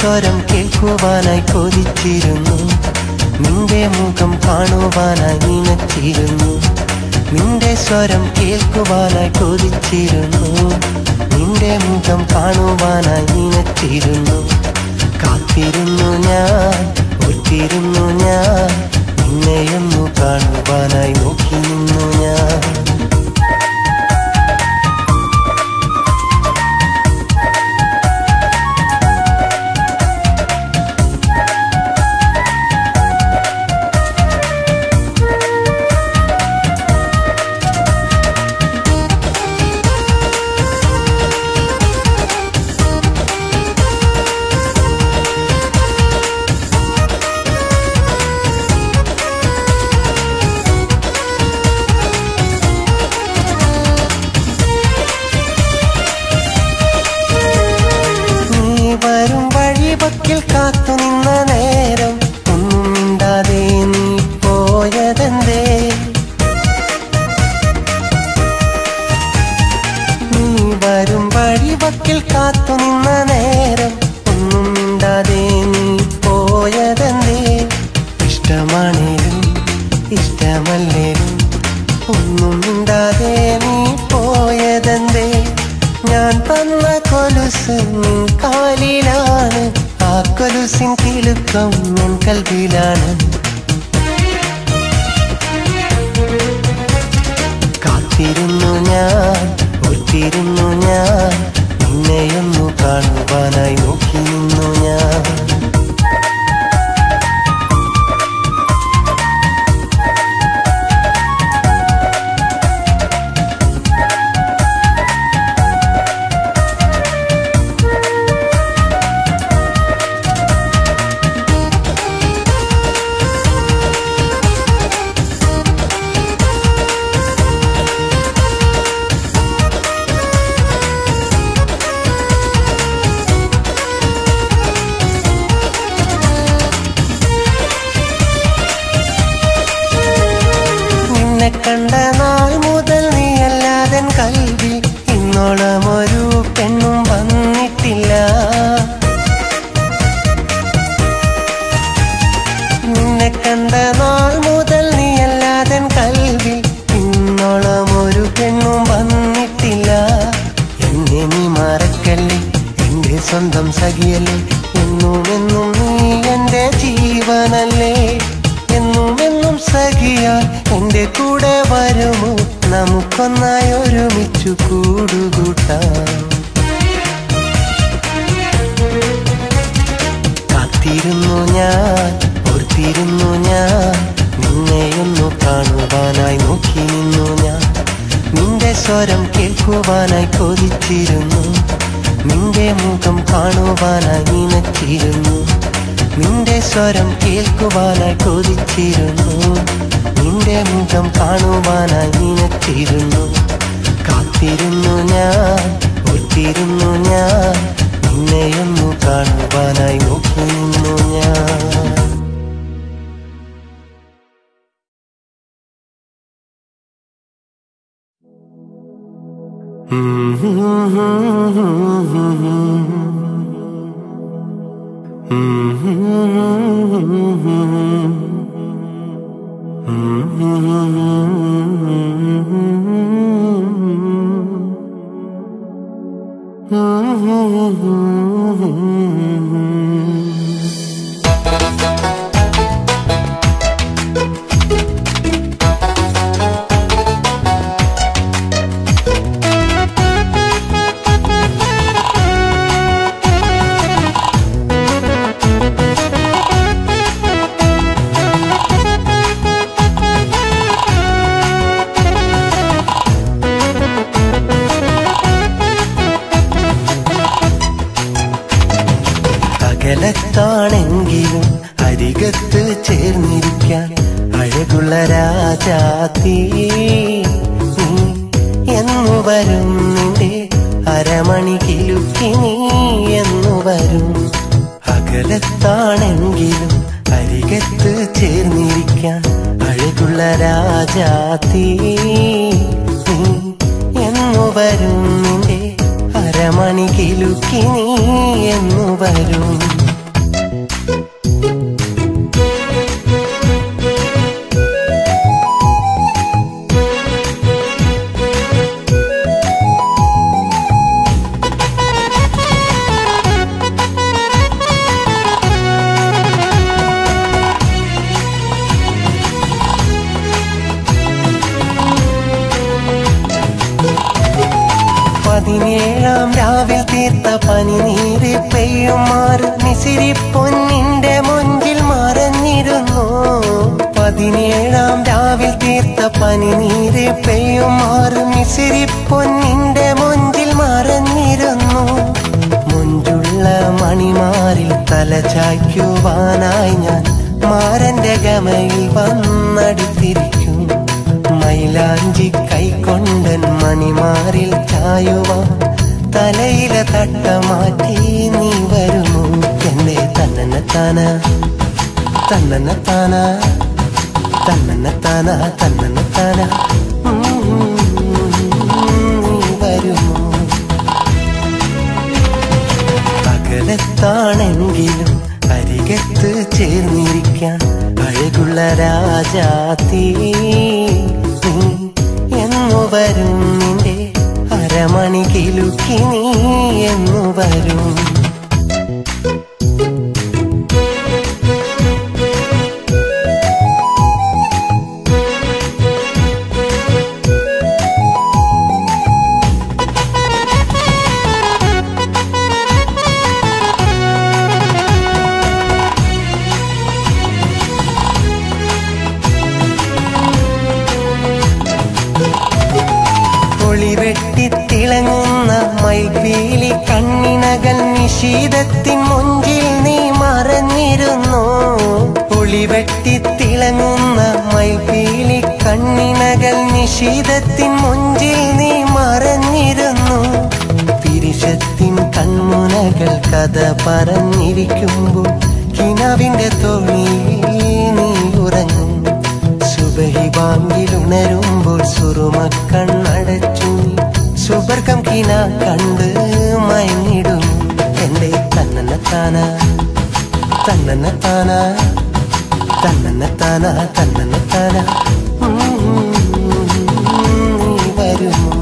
സ്വരം കേൾക്കുവാനായി കൊതിച്ചിരുന്നു നിന്റെ മുഖം കാണുവാനായി നിനച്ചിരുന്നു നിന്റെ സ്വരം കേൾക്കുവാനായി കൊതിച്ചിരുന്നു നിന്റെ മുഖം കാണുവാനായി നിനച്ചിരുന്നു കാത്തിരുന്നു ഞാൻ ഒത്തിരുന്നു ഞാൻ നിന്നെയൊന്നു കാണുവാനായി നോക്കി നിന്നു ഞാൻ നീ വരും വഴിപക്കിൽ കാത്തു നിന്ന നേരം ഒന്നും മിണ്ടാതെ നീ പോയതെന്തേ നീ വരും വഴിപക്കിൽ കാത്തു നിന്ന നേരം ഒന്നും മിണ്ടാതെ നീ പോയതെന്തേ ഇഷ്ടമാണേലും ഇഷ്ടമല്ലേലും ഒന്നും മിണ്ടാതെ നീ പോയതെന്തേ ഞാൻ തന്ന കൊലുസ് നിൻ കാലിലാണ് ആ കൊലുസിൻ കിളുക്കം നിൻ കൽവിലാണ് കാത്തിരുന്നു ഞാൻ ഒത്തിരുന്നു ഞാൻ നിന്നെയൊന്നു കാണുവാനായി നോക്കി നിന്നു ഞാൻ നിന്നെ കണ്ട നാൾ മുതൽ നീയല്ലാതെ കൽവി ഇന്നോളം ഒരു പെണ്ണും വന്നിട്ടില്ല നിന്നെ കണ്ട നാൾ മുതൽ നീയല്ലാതെ കൽവി ഇന്നോളം ഒരു പെണ്ണും വന്നിട്ടില്ല എന്നെ നീ മറക്കല്ലേ എന്റെ സ്വന്തം സഖിയല്ലേ എന്നും എന്നും നീ എന്റെ ജീവനല്ലേ എന്നും എന്നും സഖിയാൽ എന്റെ കൂടെ വരുമോ നമുക്കൊന്നായി ഒരുമിച്ചു കൂടുകൂട്ടാം കാത്തിരുന്നു ഞാൻ ഓർത്തിരുന്നു ഞാൻ നിന്നെയൊന്നു കാണുവാനായി നോക്കി നിന്നു ഞാൻ നിന്റെ സ്വരം കേൾക്കുവാനായി കൊതിച്ചിരുന്നു നിന്റെ മുഖം കാണുവാനായി നിനച്ചിരുന്നു നിന്റെ സ്വരം കേൾക്കുവാനായി കൊതിച്ചിരുന്നു നിന്റെ മുഖം കാണുവാനായി നിനച്ചിരുന്നു കാത്തിരുന്നു ഞാൻ ഒത്തിരുന്നു ഞാൻ നിന്നെയൊന്നു കാണുവാനായി നോക്കി നിന്നു ഞാൻ അകലത്താണെങ്കിലും അരികത്ത് ചേർന്നിരിക്കാൻ അഴകുള്ള രാജാത്തീ നീ എന്നു വരും നിന്റെ അരമണി കിലുക്കി നീ എന്നു വരും അകലത്താണെങ്കിലും അരികത്ത് ചേർന്നിരിക്കാൻ അഴകുള്ള രാജാത്തീ നീ എന്നു വരും നിന്റെ അരമണി കിലുക്കി നീ എന്നു വരും പതിനേഴാം രാവിൽ തീർത്ത പനിനീര് പെയ്യുമാറ് മിസിരി പൊന്നിന്റെ മുഞ്ചിൽ മറഞ്ഞിരുന്നു പതിനേഴാം രാവിൽ തീർത്ത പനിനീര് പെയ്യുമാറ് മിസിരി പൊന്നിന്റെ മുഞ്ചിൽ മറഞ്ഞിരുന്നു മുഞ്ചുള്ള മണിമാറിൽ തല ചായ്ക്കുവാനായി ഞാൻ മാരന്റെ ഗമയിൽ വന്നടുത്തിരിക്കും മൈലാഞ്ചി കൈക്കൊണ്ടൻ മണിമാറിൽ ചായുവാൻ തലയിലെ തട്ട മാറ്റി നീ വരുന്നു എന്റെ തന്നനത്താന തന്നനത്താന തന്നനത്താന തന്നനത്താന ഉം, നീ വരുന്നു അകലത്താണെങ്കിലും അരികത്ത് ചേർന്നിരിക്കാൻ അഴകുള്ള രാജാത്തീ നീ എന്നു വരും നിന്റെ അരമണി കിലുക്കി നീ എന്നു വരും ഒളിവെട്ടി തിളങ്ങുന്ന മൈപ്പീലി കണ്ണിനകൽ നിഷീദത്തിൻ മുഞ്ചിൽ നീ മറഞ്ഞിരുന്നു ഒളിവെട്ടി തിളങ്ങുന്ന മൈപ്പീലി കണ്ണിനകൽ നിഷീദത്തിൻ മുഞ്ചിൽ നീ മറഞ്ഞിരുന്നു പിരിശത്തിൻ കൺമുനകൾ കഥ പറഞ്ഞിരിക്കുമ്പോൾ കിനാവിന്റെ തോണിയിൽ നീ ഉറങ്ങും സുബഹി ബാങ്കിലുണരുമ്പോൾ സുറുമക്കണ്ണടച്ചു നീ സുബർക്കം കിന കണ്ട് മയങ്ങിടും എന്റെ തന്നനത്താന തന്നനത്താന തന്നനത്താന തന്നനത്താന ഉം, നീ വരുമോ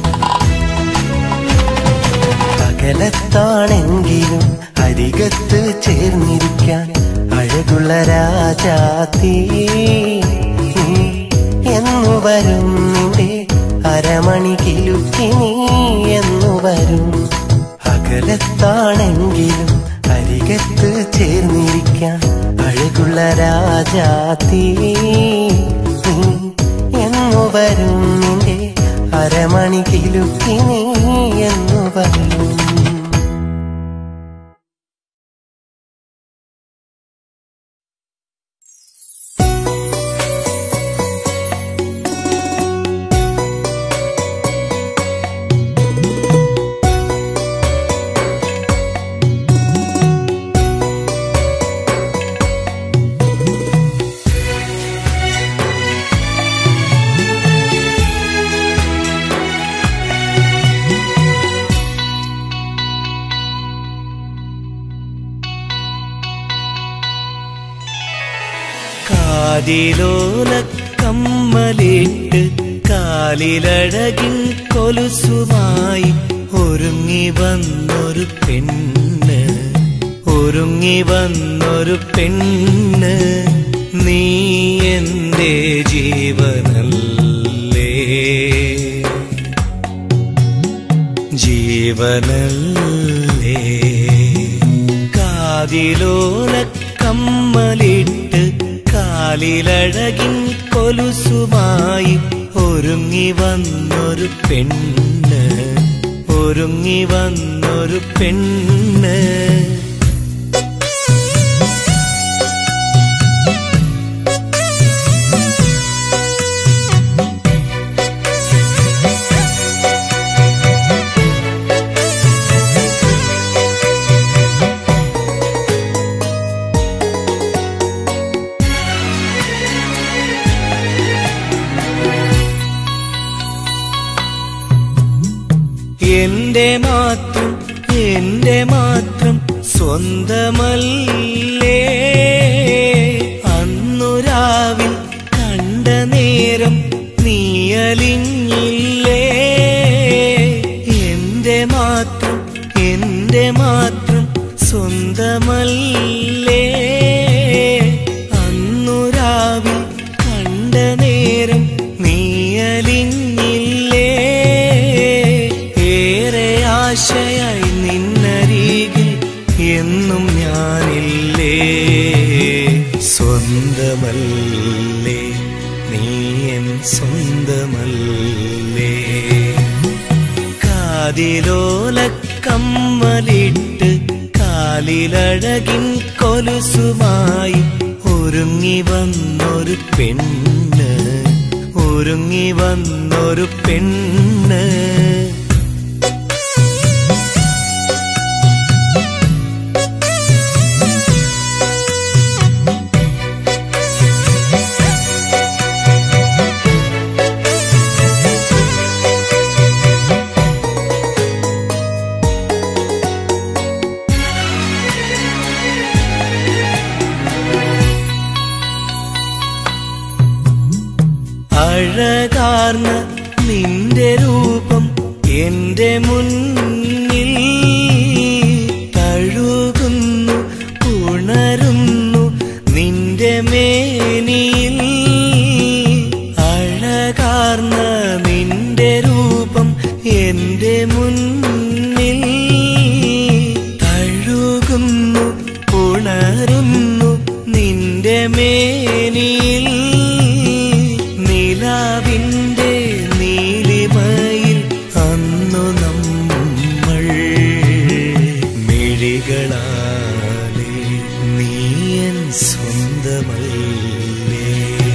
അകലത്താണെങ്കിലും അരികത്ത് ചേർന്നിരിക്കാൻ അഴകുള്ള രാജാത്തീ നീ എന്നു വരും നിന്റെ അരമണി കിലുക്കി നീ എന്നു വരും അകലത്താണെങ്കിലും അരികത്ത് ചേർന്നിരിക്കാൻ അഴകുള്ള രാജാത്തീ നീ എന്നു വരും നിന്റെ അരമണി കിലുക്കി നീ എന്നു വരും കാതിലോല കമ്മലിട്ട് കാലിലഴകിൻ കൊലുസുമായി ഒരുങ്ങി വന്നൊരു പെണ്ണ് ഒരുങ്ങി വന്നൊരു പെണ്ണ് നീ എന്റെ ജീവനല്ലേ ജീവനല്ലേ കാതിലോല കമ്മലിട്ട് കാലിലഴകിൻ കൊലുസുമായി ഒരുങ്ങി വന്നൊരു പെണ്ണ് ഒരുങ്ങി വന്നൊരു പെണ്ണ് എന്റെ മാത്രം എന്റെ മാത്രം സ്വന്തമല്ലേ അന്നു രാവിൽ കണ്ട നേരം നീയലിഞ്ഞില്ലേ എന്റെ മാത്രം എന്റെ മാത്രം സ്വന്തമല്ലേ അന്നു രാവിൽ കണ്ട നേരം നീയലിഞ്ഞില്ലേ ഏറെ സ്വന്തമല്ലേ കാതിലോല കമ്മലിട്ട് കാലിലഴകിൻ കൊലുസുമായി ഒരുങ്ങി വന്നൊരു പെണ്ണ് ഒരുങ്ങി വന്നൊരു പെണ്ണ് അഴകാർന്ന നിന്റെ രൂപം എന്റെ മുന്നിൽ തഴുകുന്നു ഉണരുന്നു നിന്റെ മേനിയിൽ അഴകാർന്ന നിന്റെ രൂപം എന്റെ മുന്നിൽ തഴുകുന്നു ഉണരുന്നു നിന്റെ മേനിയിൽ നിലാവിന്റെ നീലിമയിൽ അന്നു നമ്മൾ മിഴികളാലെ നീയൻ സ്വന്തമല്ലേ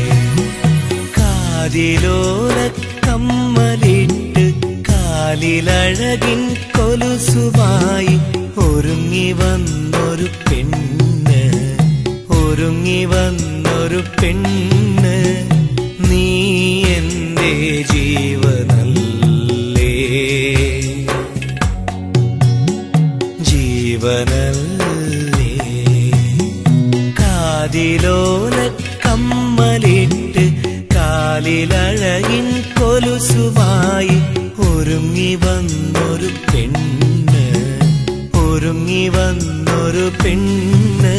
കാതിലോല കമ്മലിട്ട് കാലിലഴകിൻ കൊലുസുമായി ഒരുങ്ങി വന്നൊരു പെണ്ണ് ഒരുങ്ങി വന്നൊരു പെണ്ണ് നീ എന്റെ ജീവനല്ലേ ജീവനല്ലേ കാതിലോല കമ്മലിട്ട് കാലിലഴകിൻ കൊലുസുമായി ഒരുങ്ങി വന്നൊരു പെണ്ണ് ഒരുങ്ങി വന്നൊരു പെണ്ണ്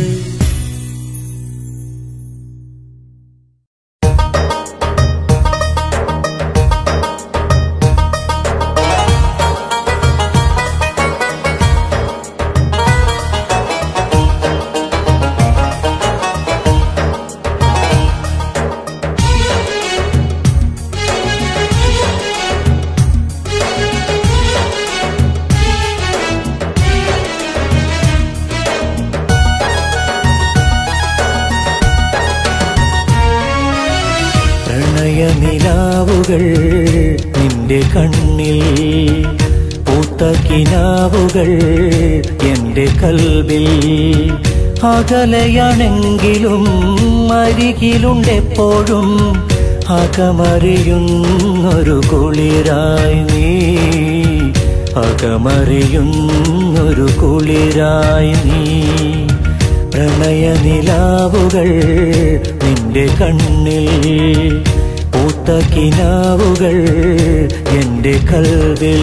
പ്രണയനിലാവുകൾ നിന്റെ കണ്ണിൽ പൂത്ത കിനാവുകൾ എന്റെ കൽവിൽ അകലയാണെങ്കിലും അരികിലുണ്ടെപ്പോഴും അകമറിയുന്നൊരു കുളിരായി നീ അകമറിയുന്നൊരു കുളിരായി നീ പ്രണയനിലാവുകൾ നിന്റെ കണ്ണിൽ പൂത്ത കിനാവുകൾ എന്റെ കൽവിൽ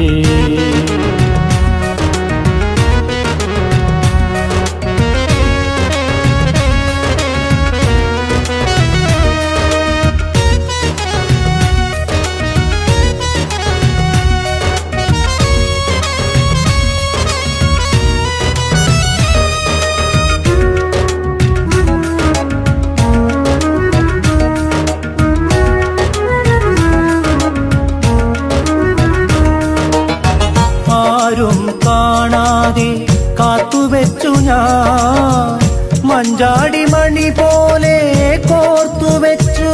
ആരും കാണാതെ കാത്തുവെച്ചു ഞാൻ മഞ്ചാടി മണി പോലെ കോർത്തുവെച്ചു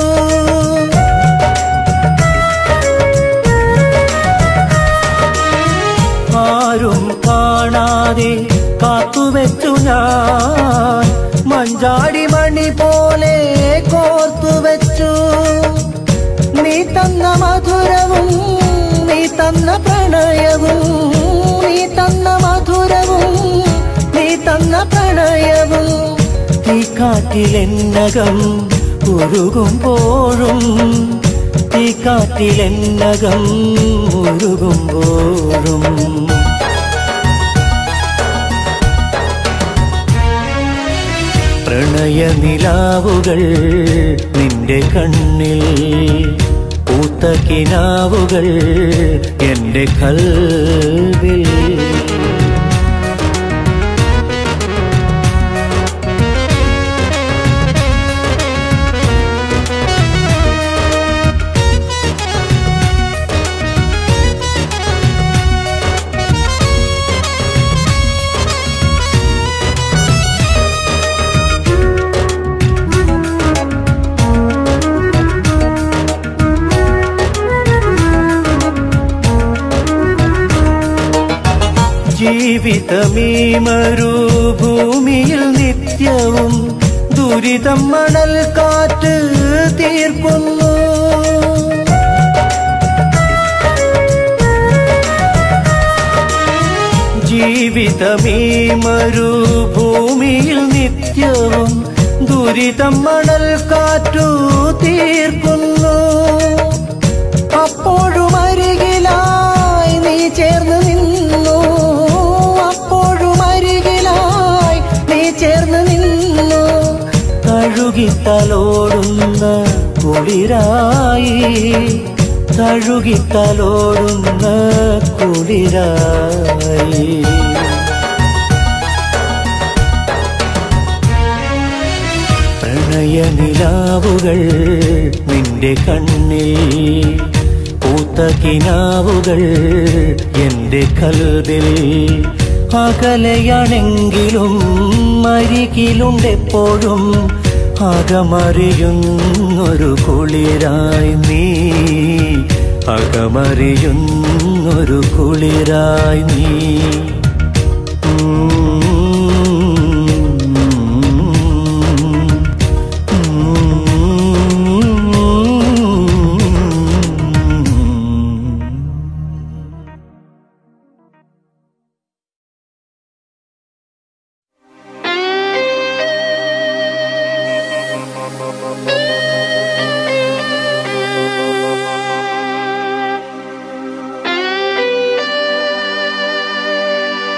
ആരും കാണാതെ കാത്തുവെച്ചു ഞാൻ മഞ്ചാടി മണി പോലെ കോർത്തുവെച്ചു നീ തന്ന മധുരവും നീ തന്ന പ്രണയവും നീ തന്ന മധുരവും നീ തന്ന പ്രണയവും ഈ കാറ്റിലെന്നകം ഉരുകുമ്പോഴും ഈ കാറ്റിലെന്നകം ഉരുകുമ്പോഴും പ്രണയനിലാവുകൾ നിന്റെ കണ്ണിൽ പൂത്ത കിനാവുകൾ എന്റെ കൽവിൽ ജീവിതമീ മരുഭൂമിയിൽ നിത്യവും ദുരിതം മണൽ കാറ്റ് തീർക്കുന്നു ജീവിതമീ മരുഭൂമിയിൽ നിത്യവും ദുരിതം മണൽ കാറ്റു തീർക്കുന്നു അപ്പോഴും അരികിലായി നീ ചേർന്ന് നിന്നു അപ്പോഴും അരികിലായി നീ ചേർന്ന് നിന്നു തഴുകിത്തലോടുന്ന കുളിരായി തഴുകിത്തലോടുന്ന കുളിരായി പ്രണയനിലാവുകൾ നിന്റെ കണ്ണിൽ പൂത്ത കിനാവുകൾ എന്റെ കൽവിൽ അകലെയാണെങ്കിലും അരികിലുണ്ടെപ്പോഴും അകമറിയുന്നൊരു കുളിരായി നീ അകമറിയുന്നൊരു കുളിരായി നീ Thank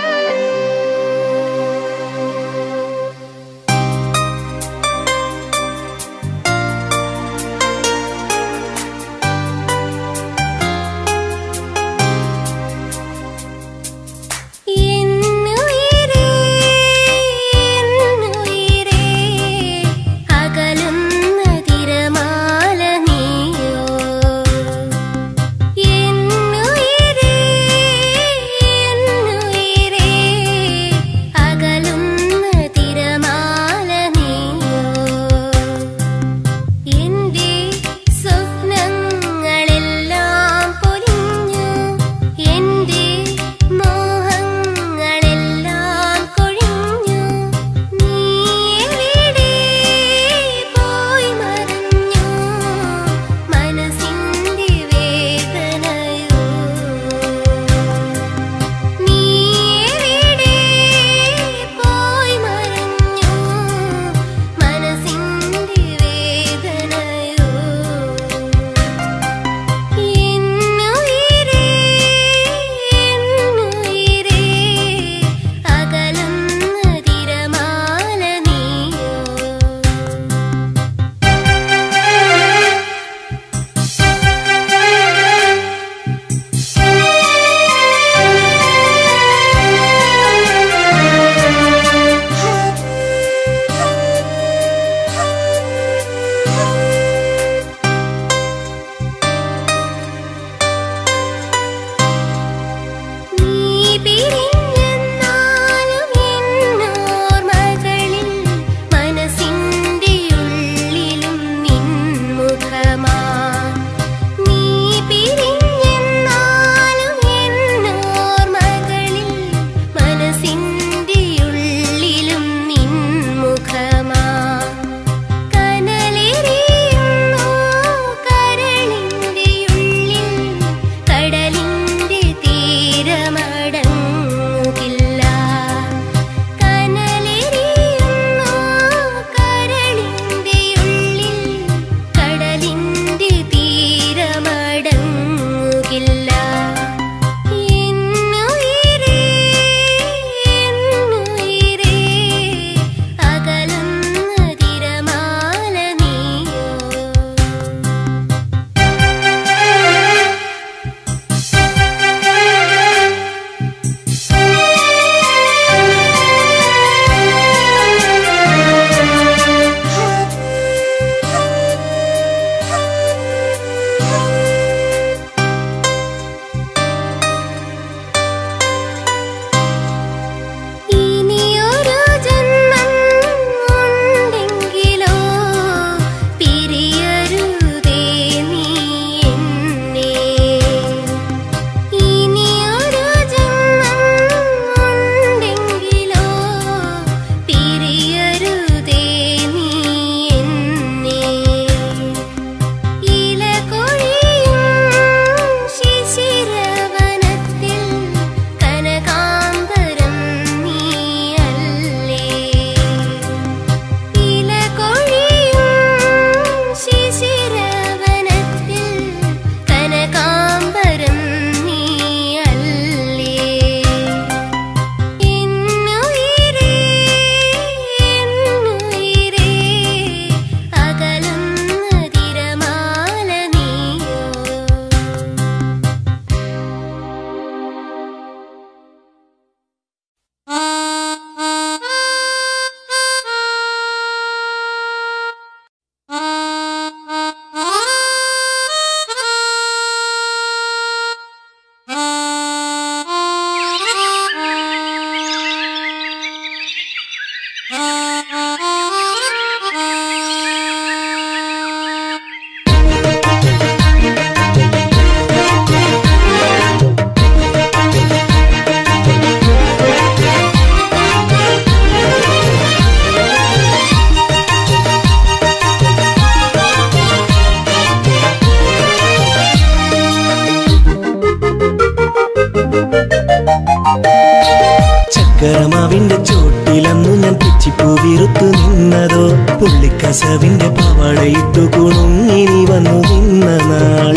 പുള്ളിക്കസവിന്റെ പാവാടയിട്ടു കുണുങ്ങിനി വന്നു നിന്ന നാൾ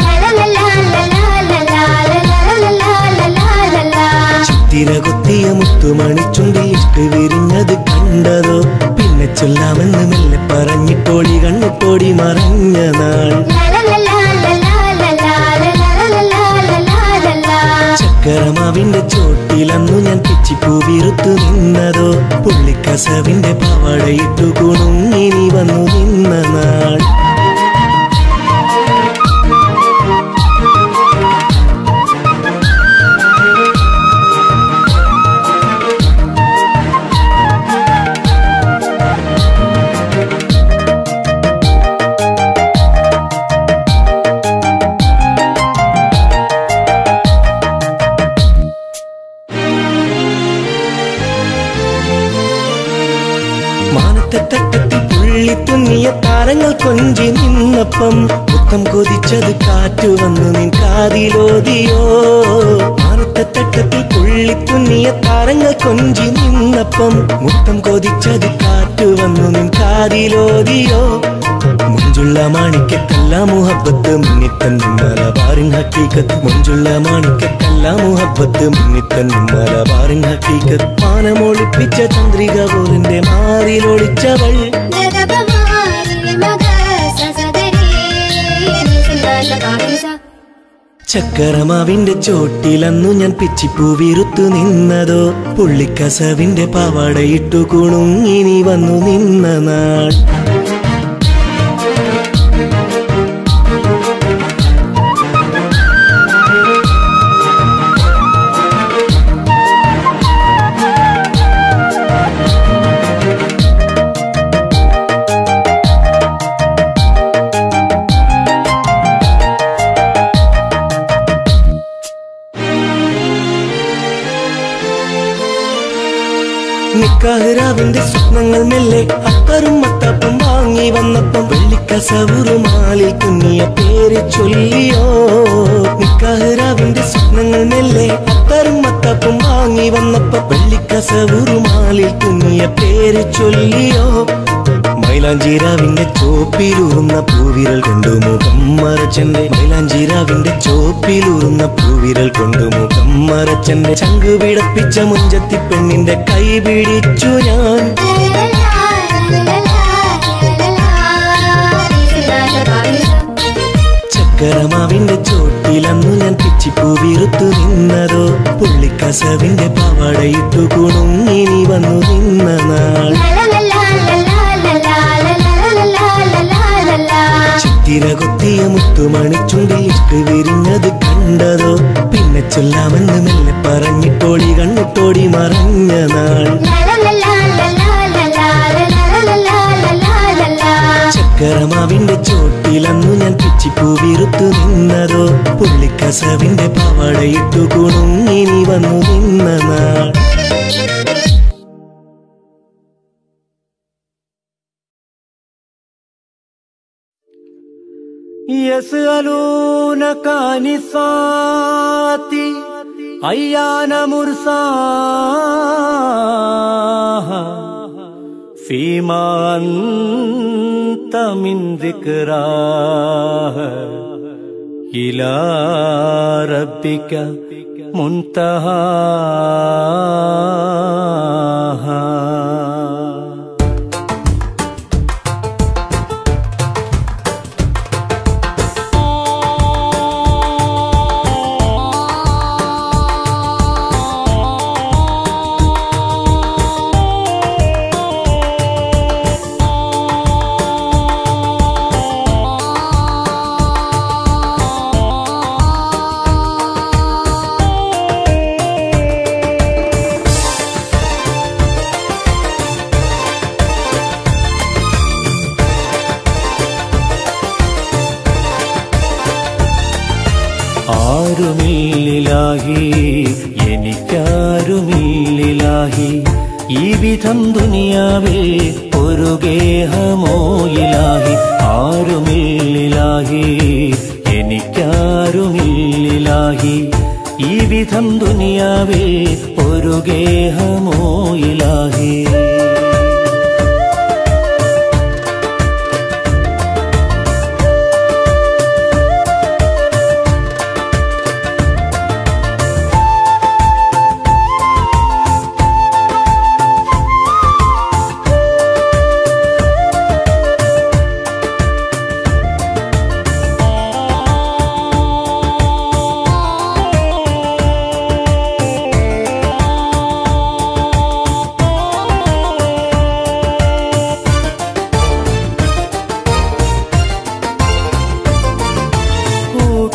ചിത്തിര കൊത്തിയ മുത്തുമണിച്ചുണ്ടിൽ ഇഷ്ട് വിരിഞ്ഞത് കണ്ടതോ പിന്നെ ചൊല്ലാമെന്ന് മെല്ലെ പറഞ്ഞിട്ടോടി കണ്ണിട്ടോടി മറഞ്ഞ നാൾ ചക്കരമാവിന്റെ ചോട്ടിലന്നു ഞാൻ പിച്ചിപ്പൂ വിറുത്തു നിന്നതോ പുള്ളിക്കസവിന്റെ പാവാടയിട്ടു കുണുങ്ങിനി വന്നു നിന്ന നാൾ മാനത്തെ തട്ടത്തിൽ പുള്ളി തുന്നിയ താരങ്ങൾ കൊഞ്ചി നിന്നപ്പം മുത്തം കൊതിച്ചത് കാറ്റു വന്നു നിൻ കാതിലോതിയോ മാനത്തെ തട്ടത്തിൽ പുള്ളി തുന്നിയ താരങ്ങൾ കൊഞ്ചി നിന്നപ്പം മുത്തം കൊതിച്ചത് കാറ്റു വന്നു നിൻ കാതിലോതിയോ മുഞ്ചുള്ള മാണിക്കല്ല മുഹബത്ത് മുന്നിത്തന്നും മലബാറിൻ ഹക്കീക്കത്ത് മുഞ്ചുള്ള മാണിക്കല്ല മുഹബത്ത് മുന്നിത്തന്നും മലബാറിൻ ഹക്കീക്കത്ത് മാനമൊളിപ്പിച്ച ചന്ദ്രിക പോലിന്റെ മാറിലൊളിച്ചവൾ ചക്കരമാവിന്റെ ചോട്ടിലന്നു ഞാൻ പിച്ചിപ്പൂ വിറുത്തു നിന്നതോ പുള്ളിക്കസവിന്റെ പാവാടയിട്ടു കുണുങ്ങിനി വന്നു നിന്ന നാൾ നിക്കാഹിറാവിന്റെ സ്വപ്നങ്ങൾ മെല്ലെ അത്തറും മത്തപ്പം വാങ്ങി വന്നപ്പം വെള്ളിക്കസവുറുമാലിൽ കുഞ്ഞിയ പേര് ചൊല്ലിയോ നിക്കാഹിറാവിന്റെ സ്വപ്നങ്ങൾ മെല്ലെ അത്തറും മത്തപ്പം വാങ്ങി വന്നപ്പം വെള്ളിക്കസവുറുമാലിൽ കുഞ്ഞിയ പേര് ചൊല്ലിയോ മൈലാഞ്ചീരാവിന്റെ ചോപ്പിലൂറുന്ന പൂവിരൽ കൊണ്ടു മുഖം മറച്ചന്റെ മൈലാഞ്ചീരാവിന്റെ ചോപ്പിലൂറുന്ന പൂവിരൽ കൊണ്ടു മുഖം മറച്ചന്റെ ചങ്കു പിടപ്പിച്ച മുഞ്ചത്തി പെണ്ണിന്റെ കൈ പിടിച്ചു ഞാൻ ചക്കരമാവിന്റെ ചോട്ടിലന്നു ഞാൻ പിച്ചിപ്പൂ വിറുത്തു നിന്നതോ പുള്ളിക്കസവിന്റെ പാവാടയിട്ടു കുണുങ്ങിനി വന്നു നിന്ന നാൾ ചിത്തിര കൊത്തിയ മുത്തുമണിച്ചുണ്ടിൽ ഇഷ്ട് വിരിഞ്ഞത് കണ്ടതോ പിന്നെ ചൊല്ലാമെന്ന് മെല്ലെ പറഞ്ഞിട്ടോടി കണ്ണിട്ടോടി മറഞ്ഞ നാൾ ചക്കരമാവിന്റെ ചോട്ടിലന്നു ഞാൻ പിച്ചിപ്പൂ വിറുത്തു നിന്നതോ പുള്ളിക്കസവിന്റെ പാവാടയിട്ടു കുണുങ്ങിനി വന്നു നിന്ന നാൾ يسألونك عن الساعة أيان مرساها فيما أنت من ذكراها إلى ربك منتهاها ആരുമില്ലാഹി എനിക്കാരുമില്ലാഹി ഈ വിധം ദുനിയാവിൽ ഒരു ഗേഹമോയിലാഹി ആരുമില്ലാഹി എനിക്കാരുമില്ലാഹി ഈ വിധം ദുനിയാവിൽ ഒരു ഗേഹമോയിലാഹി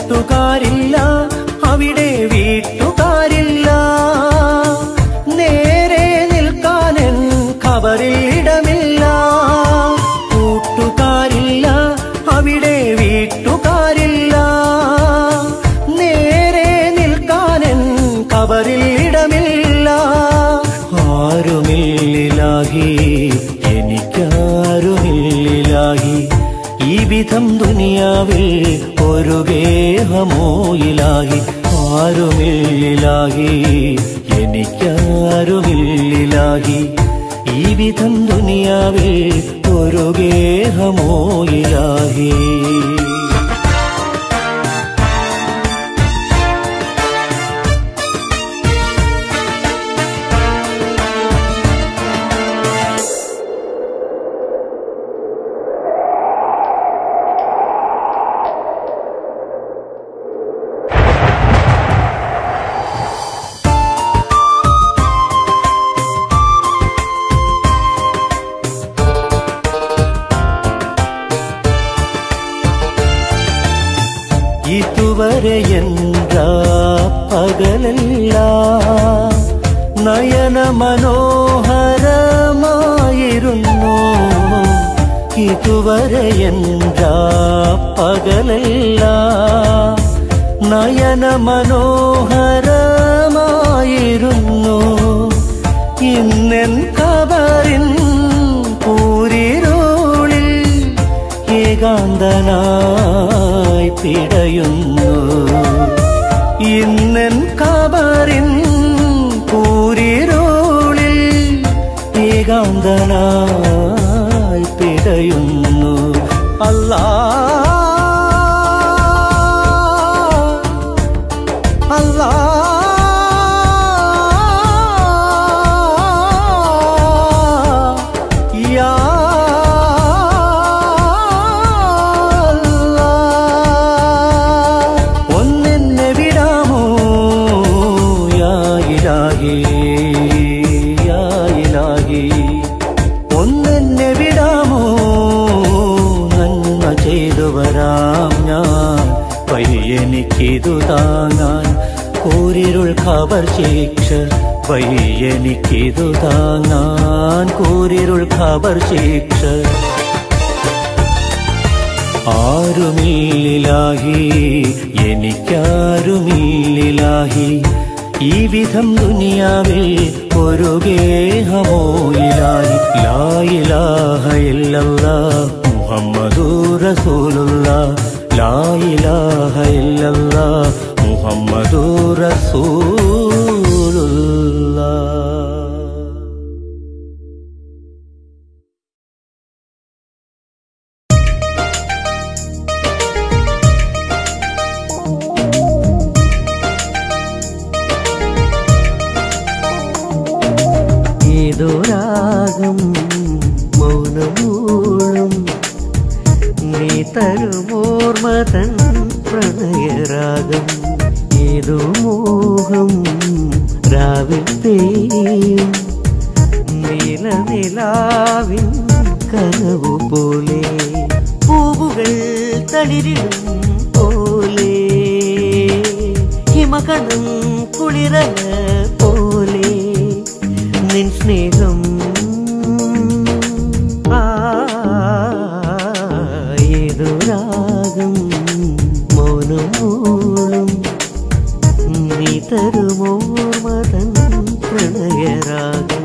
കൂട്ടുകാരില്ല അവിടെ വീട്ടുകാരില്ല നേരെ നിൽക്കാനൻ ഖബറിൽ ഇടമില്ല കൂട്ടുകാരില്ല അവിടെ വീട്ടുകാരില്ല നേരെ നിൽക്കാനൻ ഖബറിൽ ഇടമില്ല ആരുമില്ലാഹി എനിക്കാരുമില്ലാഹി ഈ വിധം ദുനിയാവിൽ ഒരു ഗേഹമോയിലാഹി ആരുമില്ലാഹി എനിക്കാരുമില്ലാഹി ഈ വിധം ദുനിയാവിൽ ഒരു ഗേഹമോയിലാഹി ഇതുവരെ എന്താ പകലല്ല നയന മനോഹരമായിരുന്നു ഇതുവരെ എന്താ പകലല്ല നയന മനോഹരമായിരുന്നു ഇന്നെൻ കബറിൻ പൂരിരോളിൽ ഏകാന്തനായി പിടയുന്നു ഇന്നൻ കബറിൻ പൂരിരോളിൽ ഏകാന്തനായി പിടയുന്നു അല്ലാ അല്ലാ യാ അല്ലാ. ഒന്നെന്നെ വിടാമോ യാ ഇലാഹി യാ ഇലാഹി ഒന്നെന്നെ വിടാമോ നന്മ ചെയ്തു വരാം ഞാൻ പയ്യനിക്കിതു താങ്ങാൻ കൂരിരുൾ ഖബർ ശിക്ഷ പയ്യനിക്കിതു താങ്ങാൻ കൂരിരുൾ ഖബർ ശിക്ഷ ആരുമില്ലാഹി എനിക്കാരുമില്ലാഹി ഈ വിധം ദുനിയാവിൽ ഒരു ഗേഹമോയിലായി ലായിലാഹ ഇല്ലല്ലാ മുഹമ്മദു റസൂലുള്ള ലായിലാഹ ഇല്ലല്ലാ മുഹമ്മദു റസൂലുള്ള ഏതോ രാഗം മൗനമൂളും നീ തരുമോർമതൻ പ്രണയരാഗം ഏതോ മോഹം രാവിൽ പെയ്യും നീല നിലാവിൻ കനവു പോലെ പൂവുകൾ തളിരിടും പോലെ ഹിമകണം കുളിരല പോലെ നിൻ സ്നേഹം ആ, ഏതോ രാഗം മൗനമൂളും നീ തരുമോർമതൻ പ്രണയരാഗം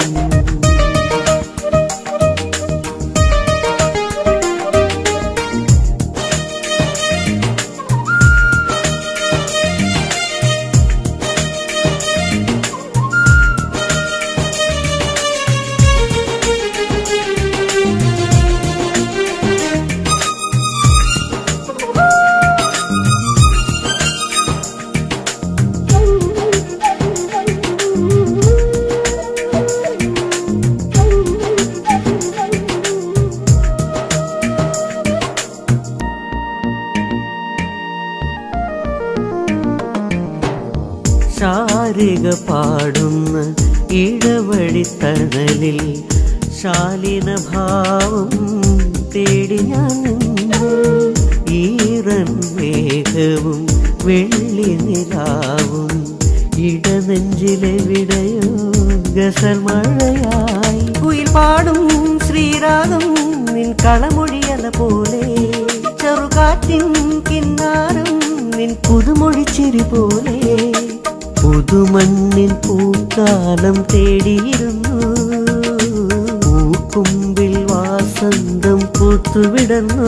ശാരിക പാടുന്ന ഇടവഴിത്തണലിൽ ശാലിന ഭാവം തേടി ഞാൻ നിന്നു ഈറൻ മേഘവും വെള്ളി നിലാവും ഇടനെഞ്ചിലെവിടെയോ ഗസൽ മഴയായി കുയിൽ പാടും ശ്രീരാഗം നിൻ കളമൊഴിയല പോലെ ചെറുകാറ്റിൻ കിന്നാരം നിൻ പുതുമൊഴിച്ചിരി പോലെ പുതുമണ്ണിൻ പൂക്കാലം തേടിയിരുന്നു പൂക്കുമ്പിൽ വാസന്തം പൂത്തുവിടന്നു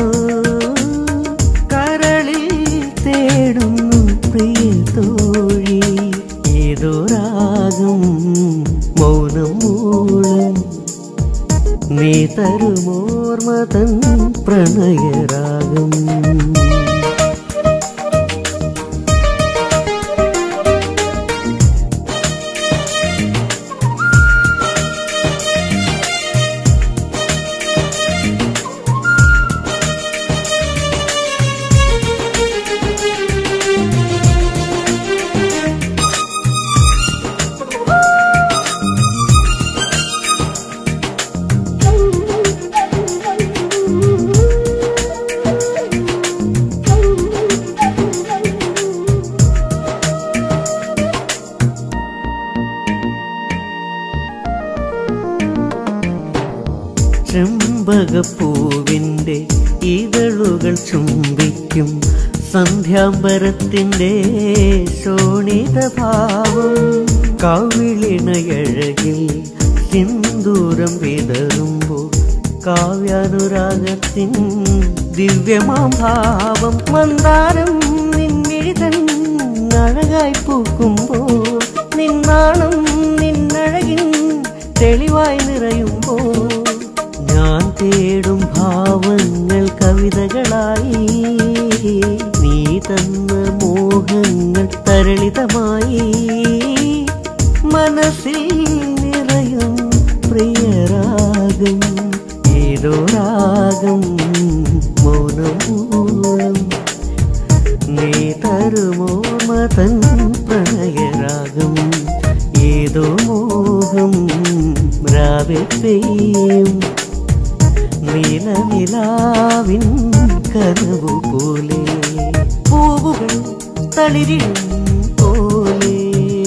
കരളിൽ തേടുന്നു പ്രിയ തോഴി ഏതോ രാഗം മൗനം മൂളം നീ തരുമോർമതൻ പ്രണയരാഗം ചെമ്പകപ്പൂവിൻ്റെ ഇതളുകൾ ചുംബിക്കും സന്ധ്യാംബരത്തിൻ്റെ ശോണിതഭാവം കവിളിണയഴകിൽ സിന്ദൂരം വിതറുമ്പോൾ കാവ്യാനുരാഗത്തിൻ ദിവ്യമാം ഭാവം മന്ദാരം നിന്നിഴിതൻ അഴകായി പൂക്കുമ്പോൾ നിന്നാണം നിന്നഴകിൻ തെളിവായി നിറയുമ്പോൾ ഞാൻ തേടും ഭാവങ്ങൾ കവിതകളായി നീ തന്ന മോഹങ്ങൾ തരളിതമായി മനസ്സിൽ നിറയും പ്രിയരാഗം ഏതോ രാഗം മൗനമൂളം നീ തരുമോ മതൻ പ്രണയരാഗം ഏതോ മോഹം രാവിൽ പെയ്യും നീലനിലാവിൻ കനവു പോലെ പൂവുകൾ തളിരിടും പോലെ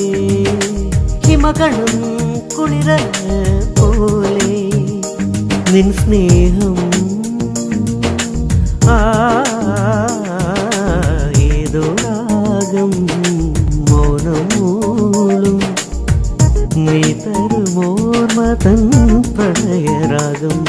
ഹിമകണം കുളിര പോലെ നിൻ സ്നേഹം ആ ഏതോ രാഗം മൗനമൂളും നീ തരുമോർമതൻ പ്രണയരാഗം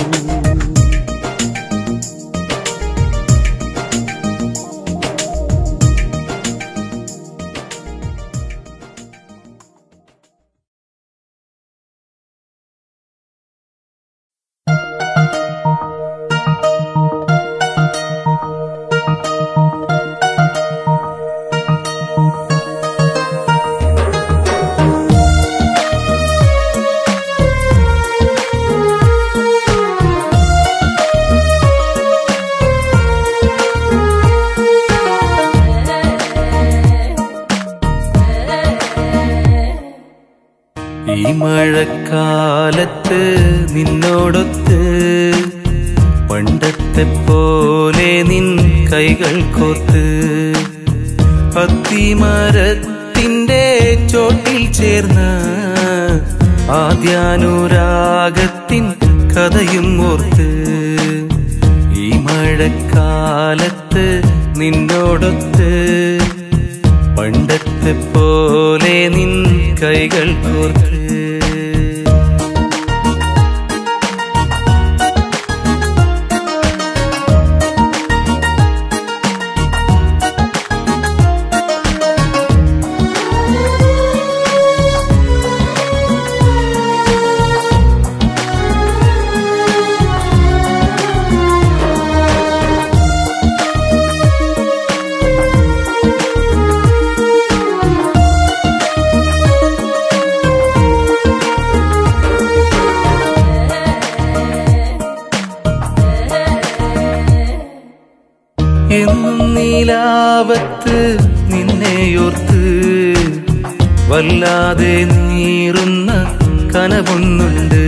ഈ മഴക്കാലത്ത് നിന്നോടൊത്ത് പണ്ടത്തെ പോലെ നിൻ കൈകൾ കോർത്ത് അത്തിമരത്തിന്റെ ചോട്ടിൽ ചേർന്ന ആദ്യാനുരാഗത്തിൻ കഥയും ഓർത്ത് ഈ മഴക്കാലത്ത് നിന്നോടൊത്ത് പണ്ടത്തെ പോലെ നിൻ കൈകൾ കോർത്ത് എന്നും നീലാവത്ത് നിന്നെയോർത്ത് വല്ലാതെ നീറുന്ന കനവൊന്നുണ്ട്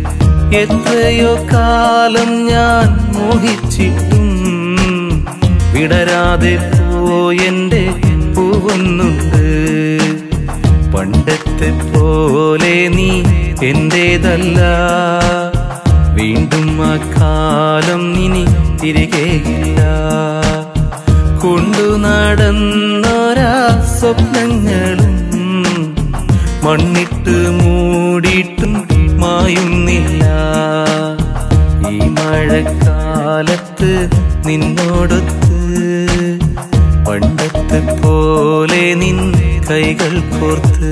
എത്രയോ കാലം ഞാൻ മോഹിച്ചിട്ടും വിടരാതെ പോയെന്റെ പൂവൊന്നുണ്ട് പണ്ടത്തെ പോലെ നീ എന്റേതല്ല വീണ്ടും ആ കാലം ഇനി തിരികെയില്ല കൊണ്ടു നടന്നൊരാ സ്വപ്നങ്ങളും മണ്ണിട്ട് മൂടിയിട്ടും മായുന്നില്ല ഈ മഴക്കാലത്ത് നിന്നോടൊത്ത് പണ്ടത്തെ പോലെ നിൻ കൈകൾ കോർത്ത്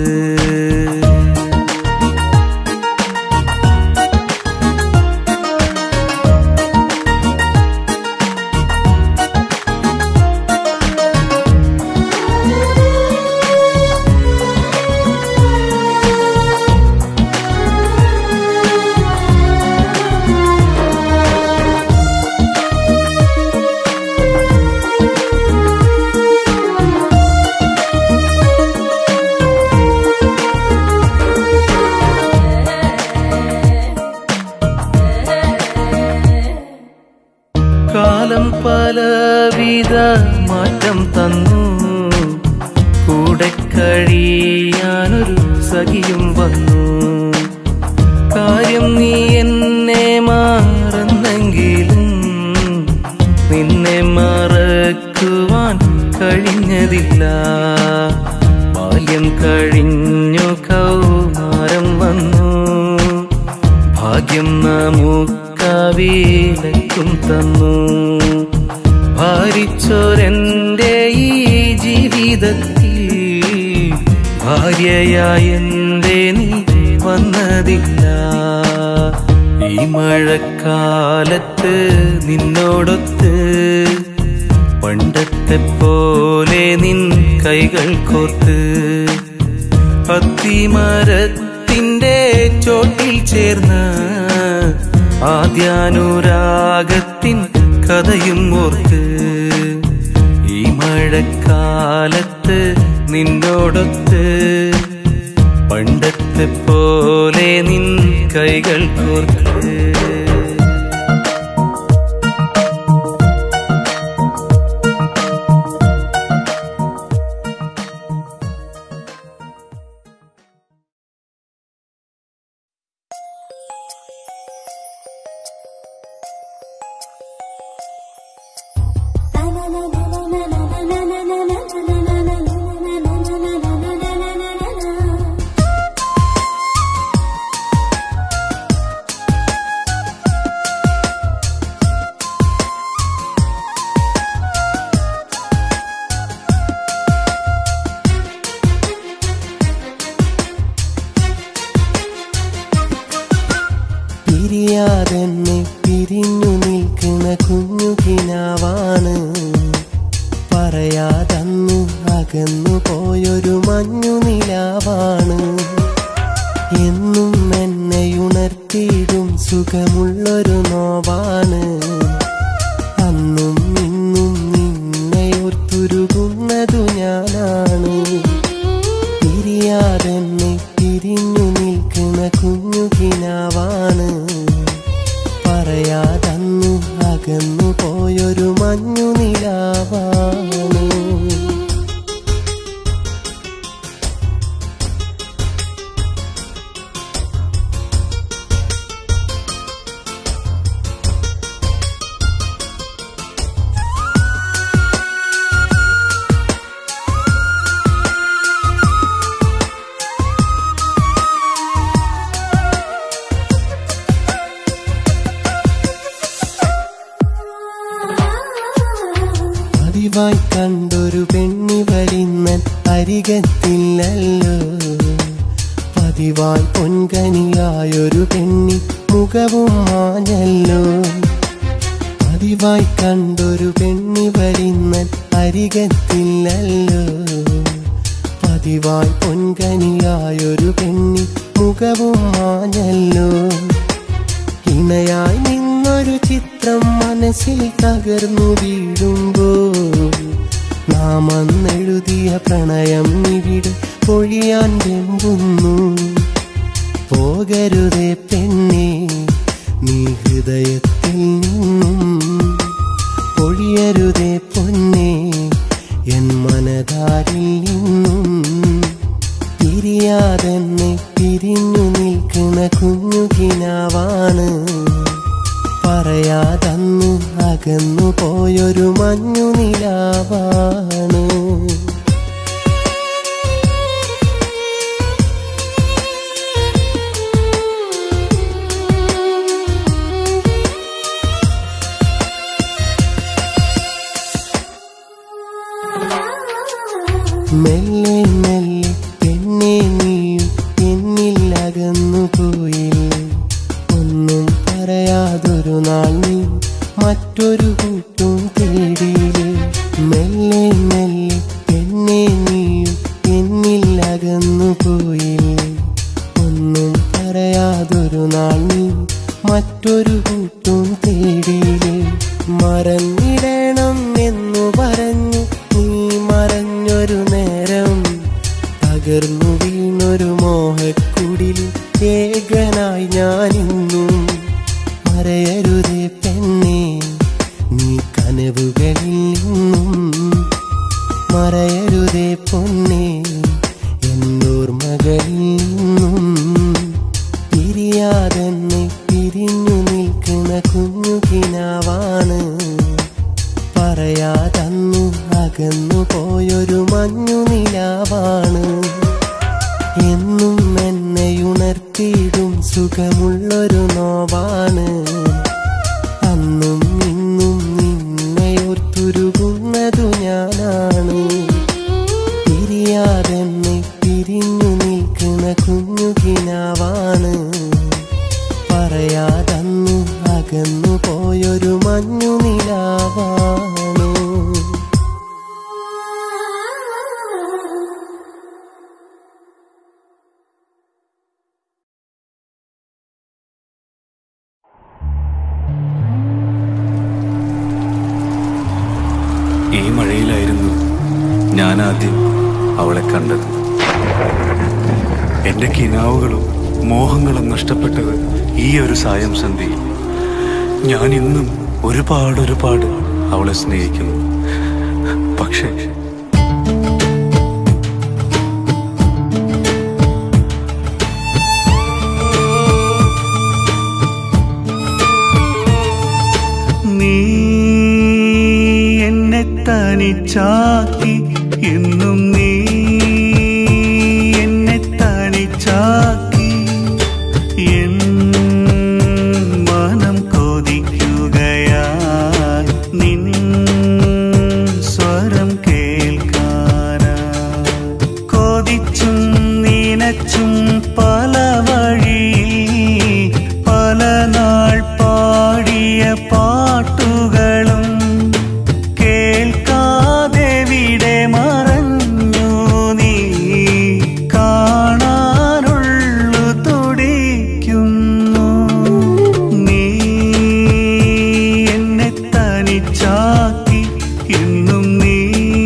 കാലം പലവിധ മാറ്റം തന്നു കൂടെ കഴിയാനൊരു സഖിയും വന്നു കാര്യം നീ എന്നെ മാറുന്നെങ്കിലും നിന്നെ മറക്കുവാൻ കഴിഞ്ഞതില്ല ബാല്യം കഴിഞ്ഞു കൗമാരം വന്നു ഭാഗ്യം നമുക്കവിലക്കും തന്നു ഭാരിച്ചോരെന്റെ ഈ ജീവിതത്തിൽ ഭാര്യയായ എന്റെ നീ വന്നതില്ല ഈ മഴക്കാലത്ത് നിന്നോടൊത്ത് പണ്ടത്തെ പോലെ നിൻ കൈകൾ കോർത്ത് അത്തിമരത്തിന്റെ ചോട്ടിൽ ചേർന്ന ആദ്യാനുരാഗത്തിൻ കഥയും ഓർത്ത് ഈ മഴക്കാലത്ത് നിന്നോടൊത്ത് പണ്ടത്തെ പോലെ നിൻ കൈകൾ കോർത്ത് പിരിയാതെന്നെ പിരിഞ്ഞു നിൽക്കുന്ന കുഞ്ഞു കിനാവാണ് പറയാതന്ന് അകന്നു പോയൊരു മഞ്ഞു നിലാവാണ് എന്നും എന്നെ ഉണർത്തിയിടും സുഖമുള്ളൊരു നോവാണ് അന്നും ഇന്നും നിന്നെ ഓർത്തുരുകുന്നതു ഞാനാണ് പിരിയാതെന്നെ പിരിഞ്ഞു നിൽക്കുന്ന കുഞ്ഞു കിനാവാണ് പറയാതന്ന് അകന്നു പോയൊരു മഞ്ഞു നിലാവാണ് പതിവായി കണ്ടൊരു പെണ്ണി വരുന്നൻ അരികത്തില്ലല്ലോ പതിവായി പൊൻകനിയായൊരു പെണ്ണി മുഖവും മാഞ്ഞല്ലോ പതിവായി കണ്ടൊരു പെണ്ണി വരുന്നൻ അരികത്തില്ലല്ലോ പതിവായി പൊൻകനിയായൊരു പെണ്ണി മുഖവും മാഞ്ഞല്ലോ ഇണയായി നിന്നൊരു ചിത്രം മനസ്സിൽ തകർന്നു വീഴുമ്പോ നാം അന്നെഴുതിയ പ്രണയം ഇവിടെ പൊഴിയാൻ വെമ്പുന്നു പോകരുതേ പെണ്ണേ നീ ഹൃദയത്തിൽ നിന്നും പൊഴിയാൻ പിരിയരുതേ പൊന്നേ എൻ മനതാരിൽ നിന്നും പിരിയാതെന്നെ പിരിഞ്ഞു നിൽക്കുന്ന കുഞ്ഞുകിനാവാണ് പറയാതന്ന് അകന്നു പോയൊരു മഞ്ഞു നിലാവാണ് മെല്ലെ മെല്ലെ പെണ്ണെ നീയും എന്നിൽ അകന്നു പോയില്ലേ ഒന്നും പറയാതൊരു നാൾ നീ മറ്റൊരു കൂട്ടും തേടിയില്ലേ മെല്ലെ മെല്ലെ പെണ്ണെ നീയും എന്നിൽ അകന്നു പോയില്ലേ ഒന്നും പറയാതൊരു നാൾ നീ മറ്റൊരു കൂട്ടും തേടിയില്ലേ മറന്നിടണം എന്നു പറഞ്ഞു നീ മറഞ്ഞൊരു നേരം തകർന്നു വീണൊരു മോഹക്കുടിൽ ഏകനായി ഞാനിന്നും മറയരുതേ പെണ്ണേ നീ കനവുകളിൽ നിന്നും മറയരുതേ പൊന്നേ എന്നോർമകളിൽ നിന്നും പിരിയാതെന്നെ പിരിഞ്ഞു നിൽക്കുന്ന കുഞ്ഞുകിനാവാണ് പറയാതന്നു അകന്നു പോയൊരു മഞ്ഞു നിലാവാണ് എന്നും എന്നെ ഉണർത്തിയിടും സുഖമുള്ളൊരു നോവാണ് അന്നും ഇന്നും നിന്നെ ഓർത്തുരുകുന്നതു ഞാനാണ് പിരിയാതെന്നെ പിരിഞ്ഞു നിൽക്കുന്ന കുഞ്ഞുകിനാവാണ് പറയാതന്നു അകന്നു പോയൊരു മഞ്ഞു നിലാവാണ് ഈ മഴയിലായിരുന്നു ഞാൻ ആദ്യം അവളെ കണ്ടത് എന്റെ കിനാവുകളും മോഹങ്ങളും നഷ്ടപ്പെട്ടത് ഈ ഒരു സായം സന്ധിയിൽ ഞാൻ ഇന്നും ഒരുപാട് ഒരുപാട് അവളെ സ്നേഹിക്കുന്നു പക്ഷേ നീ എന്നെ തനിച്ചാക്കി എന്നും നീ എന്നെ തനിച്ചാക്കി എൻ മനം കൊതിക്കുകയായി നിൻ സ്വരം കേൾക്കാനായി കൊതിച്ചും നീനച്ചും പല വഴിയിൽ പല നാൾ പാടിയ പാട്ടുകളും കേൾക്കാതെ വിടെ മറഞ്ഞു നീ കാണാനുള്ളു തുടിക്കുന്നു നീ എന്നെ തനിച്ചാക്കി എന്നും നീ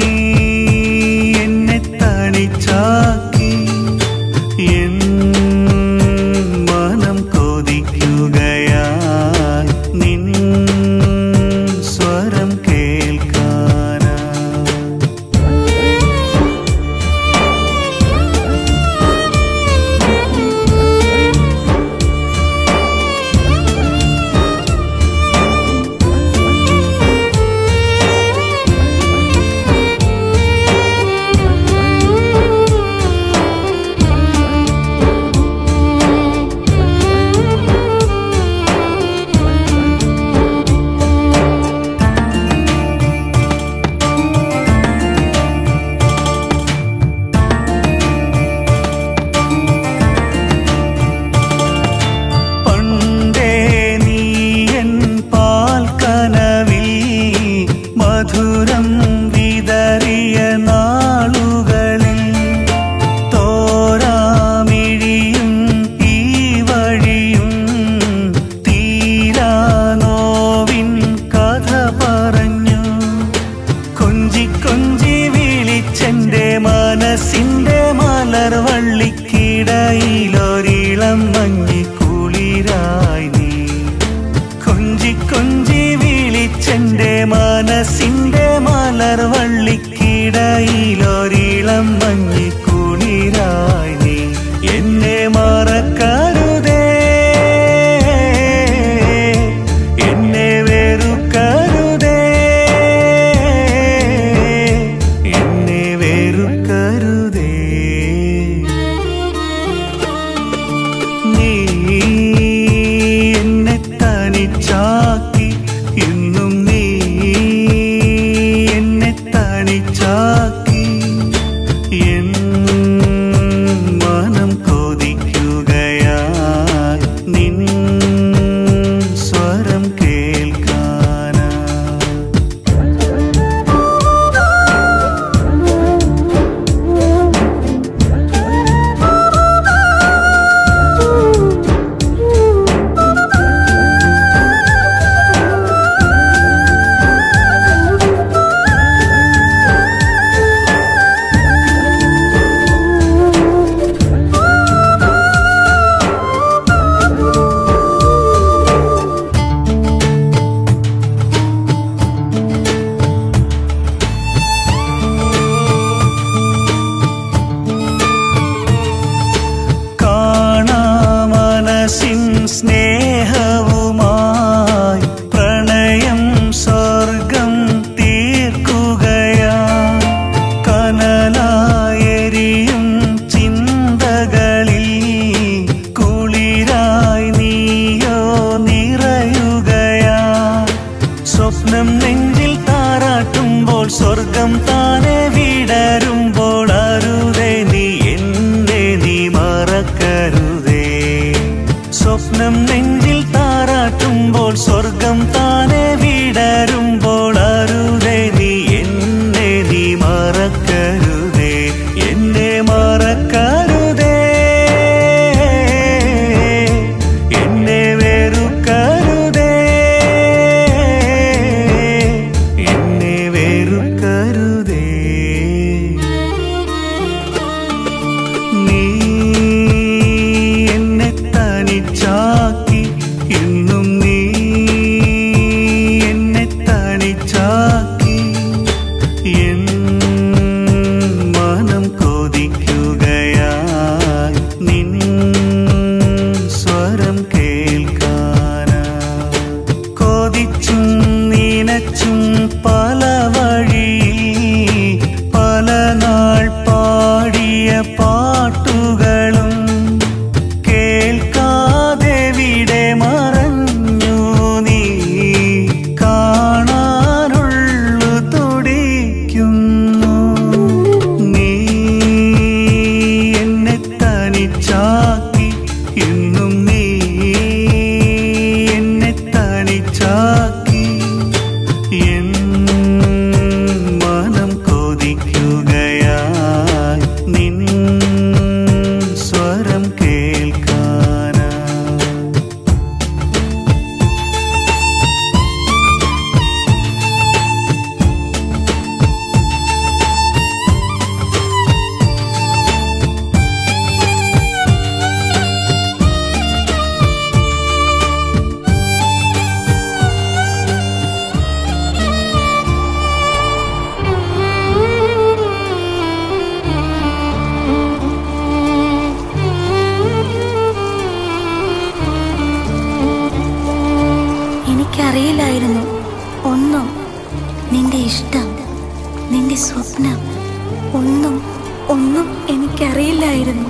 എന്നെ തനിച്ചാക്കി എൻ മനം കൊതിക്കുകയായി നിൻ സ്വരം കേൾക്കാനായി പണ്ടേ നീ എൻ പാൽ കനവിൽ മധുരം വിതറിയ നാളുകളിൽ തോരാമിഴിയും ഈ വഴിയും തീരാ നോവിൻ കഥ പറഞ്ഞു കൊഞ്ചി കൊഞ്ചി വിളിച്ചെന്റെ മനസ്സിന്റെ മലർവള്ളിക്കിടയിലൊരിളം മഞ്ഞി കുളിരായി നീ കൊഞ്ചി കൊഞ്ചി വിളിച്ചെന്റെ മനസ്സിൻ തനിച്ചാക്കി എൻ മനം കൊതിക്കുകയായി നിൻ സ്വരം കേൾക്കാനാ കാണാമനസിൻ സ്നേഹവുമായി പ്രണയം സ്വർഗം തീർക്കുകയാ കനലായെരിയും ചിന്തകളിൽ കുളിരായി നീയോ നിറയുകയാ സ്വപ്നം നെഞ്ചിൽ താരാട്ടുമ്പോൾ സ്വർഗം താനെ വിടരുമ്പോൾ അരുതേ നീ എന്നെ നീ മറക്കരുതേ സ്വപ്നം നെഞ്ചിൽ താരാട്ടുമ്പോൾ സ്വർഗം താനെ വിടരുമ്പോൾ അരുതേ നീ എന്നെ നീ മറക്കരുതേ എന്നെ മറക്കരുതേ എന്നെ വെറുക്കരുതേ എന്നെ വെറുക്കരുതേ നീ എന്നെ തനിച്ചാക്കി ഇന്നും നീ എന്നെ തനിച്ചാക്കി എൻ മനം കൊതിക്കുകയായി നിൻ സ്വരം കേൾക്കാനാ കൊതിച്ചും നനച്ചും പല വഴിയിൽ പല നാൾ പാടിയ പാട്ടുകളും കേൾക്കാതെ വിടെ മറഞ്ഞു നീ കാണാനുള്ളു തുടിക്കുന്നു നീ എന്നെ തനിച്ചാക്കി ഇന്നും നീ എന്നെ തനിച്ചാക്കി എൻ മനം കൊതിക്കുകയായി നിൻ സ്വരം കേൾക്കാനാ എനിക്കറിയില്ലായിരുന്നു ഒന്നും നിന്റെ ഇഷ്ടം നിന്റെ സ്വപ്നം ഒന്നും ഒന്നും എനിക്കറിയില്ലായിരുന്നു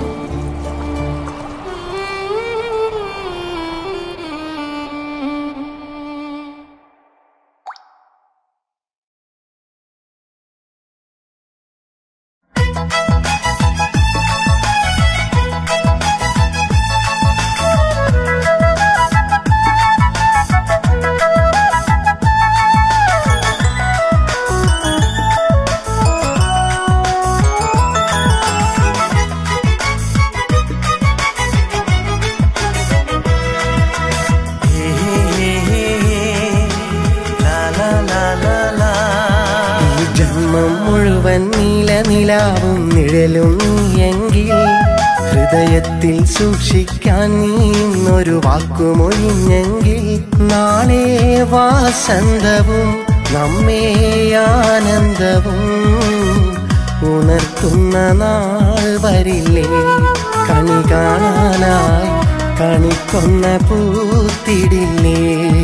ഈ ജന്മം മുഴുവൻ നീല നിലാവും നിഴലും നീയെങ്കിൽ ഹൃദയത്തിൽ സൂക്ഷിക്കാൻ നീ ഇന്നൊരു വാക്കുമൊഴിഞ്ഞെങ്കിൽ നാളെ വാസന്തവും നമ്മെ ആനന്ദവും ഉണർത്തുന്ന നാൾ വരില്ലേ കണി കാണാനായി കണിക്കൊന്ന പൂത്തിടില്ലേ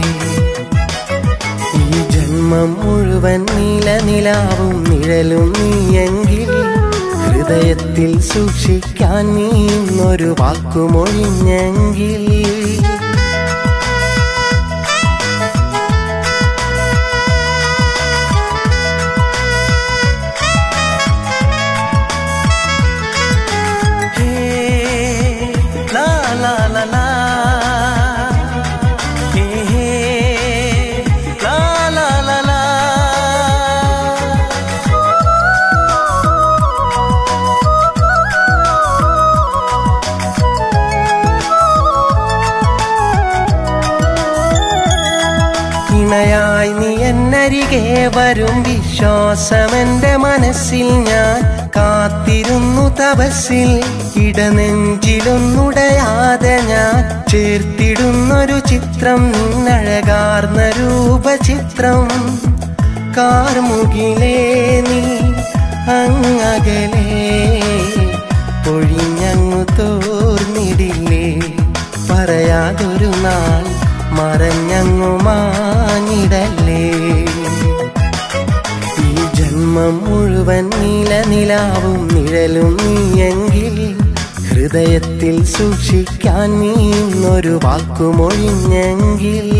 ഈ ജന്മം മുഴുവൻ നീല നിലാവും നിഴലും നീയെങ്കിൽ ഹൃദയത്തിൽ സൂക്ഷിക്കാൻ നീ ഇന്നൊരു വാക്കുമൊഴിഞ്ഞെങ്കിൽ ആ നീയരികെ വരും വിശ്വാസമെന്റെ മനസ്സിൽ ഞാൻ കാത്തിരുന്നു തപസ്സിൽ ഇടനെഞ്ചിലൊന്നുടയാതെ ഞാൻ ചേർത്തിടുന്നൊരു ചിത്രം നിന്നഴകാർന്ന രൂപചിത്രം കാർമുകിലേ നീ അങ്ങകലേ പൊഴിഞ്ഞങ്ങു തോർന്നിടില്ലേ പറയാതൊരു നാൾ മറഞ്ഞങ്ങു മാഞ്ഞിടല്ലേ ഈ ജന്മം മുഴുവൻ നീലനിലാവും നിഴലും നീയെങ്കിൽ ഹൃദയത്തിൽ സൂക്ഷിക്കാൻ നീ ഇന്നൊരു വാക്കുമൊഴിഞ്ഞെങ്കിൽ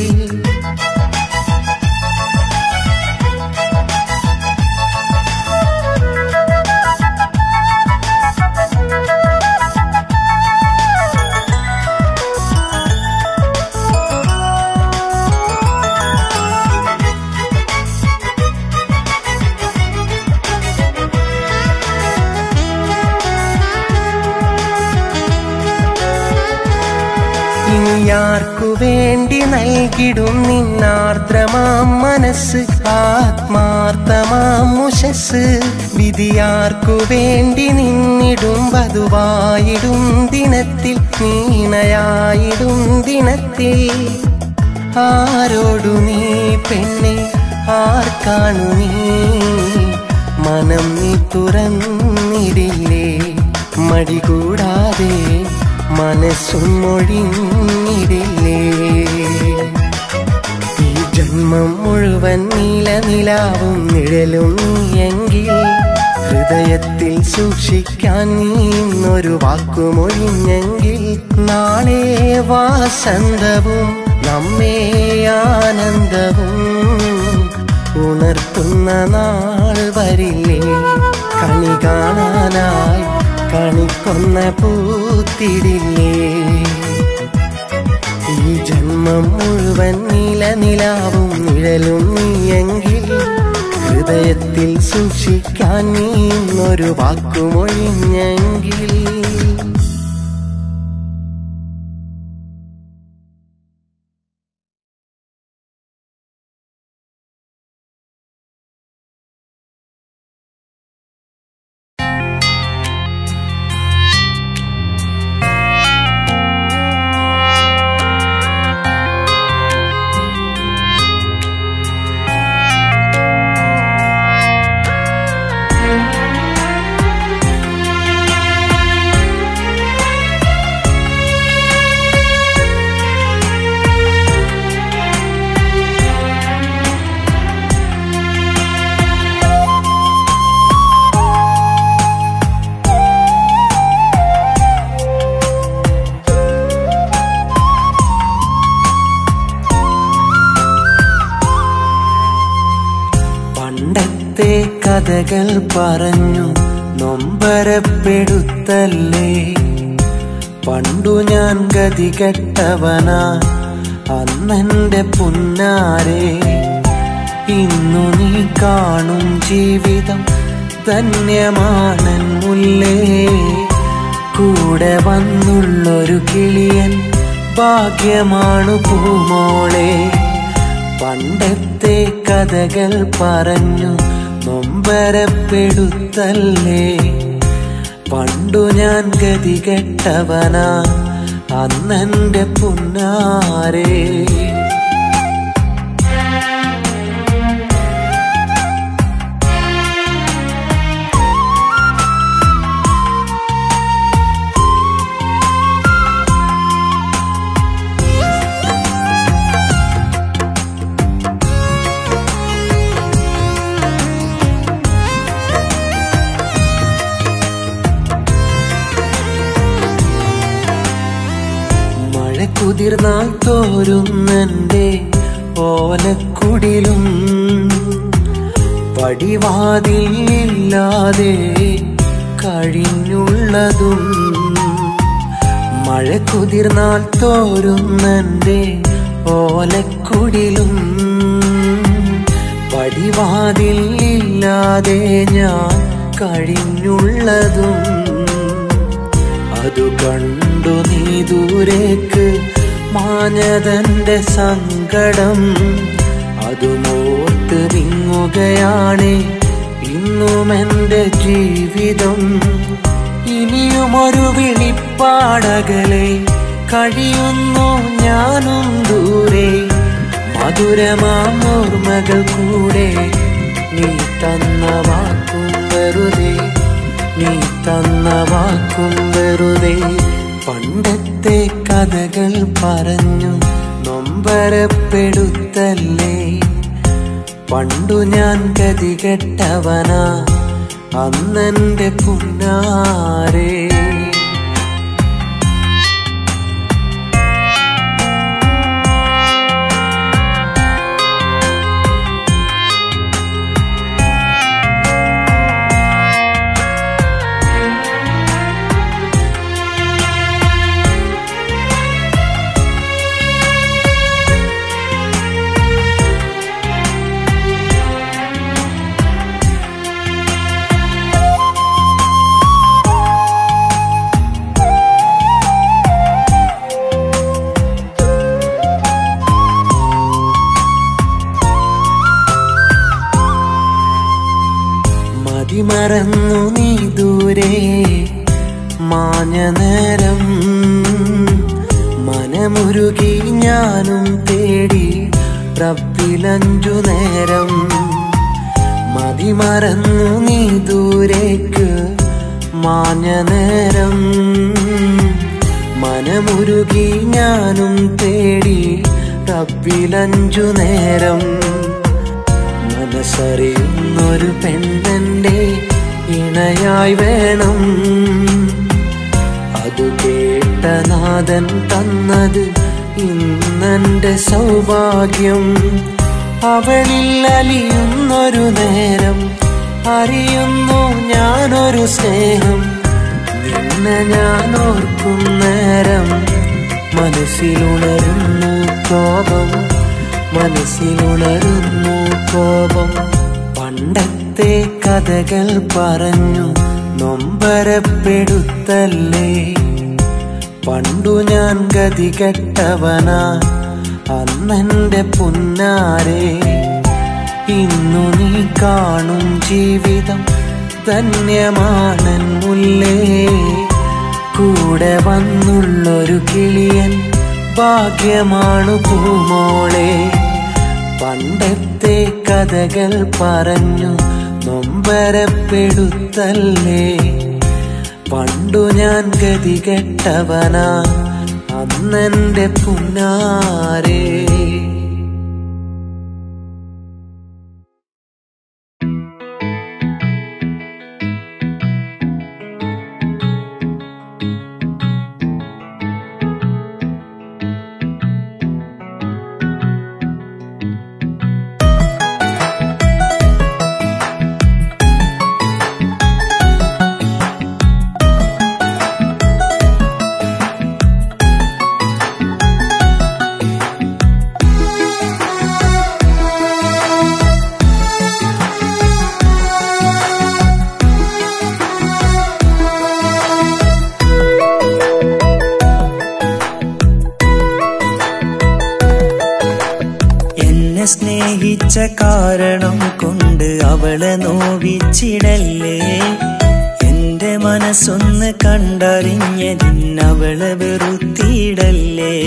ഇനി ആർക്കു വേണ്ടി നൽകിടും നിന്നാർദ്രമാം മനസ്സ് ആത്മാർത്ഥമാം മുഷസ് വിധിയാർക്കു വേണ്ടി നിന്നിടും വധുവായിടും ദിനത്തിൽ നീണയായിടും ദിനത്തിൽ ആരോടു നീ പെണ്ണെ ആർക്കാണു നീ മനം നീ തുറന്നിടില്ലേ മടി കൂടാതെ മനസ്സും മൊഴിഞ്ഞിടില്ലേ ഈ ജന്മം മുഴുവൻ നീലനിലാവും നിഴലും നീയെങ്കിൽ ഹൃദയത്തിൽ സൂക്ഷിക്കാൻ നീ ഇന്നൊരു വാക്കുമൊഴിഞ്ഞെങ്കിൽ നാളെ വാസന്തവും നമ്മെ ആനന്ദവും ഉണർത്തുന്ന നാൾ വരില്ലേ കണി കാണാനായി കണിക്കൊന്ന പൂത്തിടില്ലേ ഈ ജന്മം മുഴുവൻ നീലനിലാവും നിഴലും നീയെങ്കിൽ ഹൃദയത്തിൽ സൂക്ഷിക്കാൻ നീ ഇന്നൊരു വാക്കുമൊഴിഞ്ഞെങ്കിൽ പണ്ടത്തെ കഥകൾ പറഞ്ഞു നൊമ്പരപ്പെടുത്തല്ലേ പണ്ടു ഞാൻ ഗതി കെട്ടവനാ അന്നെന്റെ പുന്നാരെ ഇന്നു നീ കാണും ജീവിതം ധന്യമാണൻ മുല്ലേ കൂടെ വന്നുള്ളൊരു കിളിയൻ ഭാഗ്യമാണു പൂമോളെ പണ്ടത്തെ കഥകൾ പറഞ്ഞു നൊമ്പരപ്പെടുത്തല്ലേ പണ്ടു ഞാൻ ഗതി കെട്ടവനാ അന്നെന്റെ പുന്നാരേ മഴ കുതിർന്നാൽ തോരുന്നെന്റെ ഓലക്കുടിലും പടിവാതിലില്ലാതെ കഴിഞ്ഞുള്ളതും മഴ കുതിർന്നാൽ തോരുന്നെന്റെ ഓലക്കുടിലും പടിവാതിലില്ലാതെ ഞാൻ കഴിഞ്ഞുള്ളതും അതു കണ്ടു നീ ദൂരേക്ക് മാഞ്ഞതന്റെ സങ്കടം അതുമോർത്ത് വിങ്ങുകയാണ് ഇന്നും എൻ്റെ ജീവിതം ഇനിയുമൊരു വിളിപ്പാടകലെ കഴിയുന്നു ഞാനും ദൂരെ മധുരമാം ഓർമ്മകൾ കൂടെ നീ തന്ന വാക്കും വെറുതെ നീ തന്ന വാക്കും വെറുതെ പണ്ടത്തെ കഥകൾ പറഞ്ഞു നൊമ്പരപ്പെടുത്തല്ലേ പണ്ടു ഞാൻ ഗതികെട്ടവനാ അന്നെന്റെ പുന്നാരേ മതിമറന്നു നീ ദൂരെ മാഞ്ഞ നേരം മനമുരുകി ഞാനും തേടി റബ്ബിലഞ്ചു നേരം മതിമറന്നു നീ ദൂരേക്ക് മാഞ്ഞ നേരം മനമുരുകി ഞാനും തേടി റബ്ബിലഞ്ചു നേരം മനസ്സറിയുന്നൊരു പെണ്ണന്റെ ഇണയായി വേണം അതു കേട്ട നാഥൻ തന്നത് ഇന്നെന്റെ സൗഭാഗ്യം അവളിൽ അലിയുന്നൊരു നേരം അറിയുന്നു ഞാനൊരു സ്നേഹം നിന്നെ ഞാൻ ഓർക്കും നേരം മനസ്സിലുണരുന്നു കോപം മനസ്സിലുണരുന്നു കോപം പണ്ടത്തെ കഥകൾ പറഞ്ഞു നൊമ്പരപ്പെടുത്തല്ലേ പണ്ടു ഞാൻ ഗതികെട്ടവനാ അന്നെന്റെ പുന്നാരെ ഇന്നു നീ കാണും ജീവിതം ധന്യമാണൻ മുല്ലേ കൂടെ വന്നുള്ളൊരു കിളിയൻ ഭാഗ്യമാണു പൂമോളെ പണ്ടത്തെ കഥകൾ പറഞ്ഞു നൊമ്പരപ്പെടുത്തല്ലേ പണ്ടു ഞാൻ ഗതികെട്ടവനാ അന്നെന്റെ പുന്നാരേ എന്നെ സ്നേഹിച്ച കാരണം കൊണ്ട് അവളെ നോവിച്ചിടല്ലേ എന്റെ മനസ്സൊന്ന് കണ്ടറിഞ്ഞതിനവളെ വെറുത്തിടല്ലേ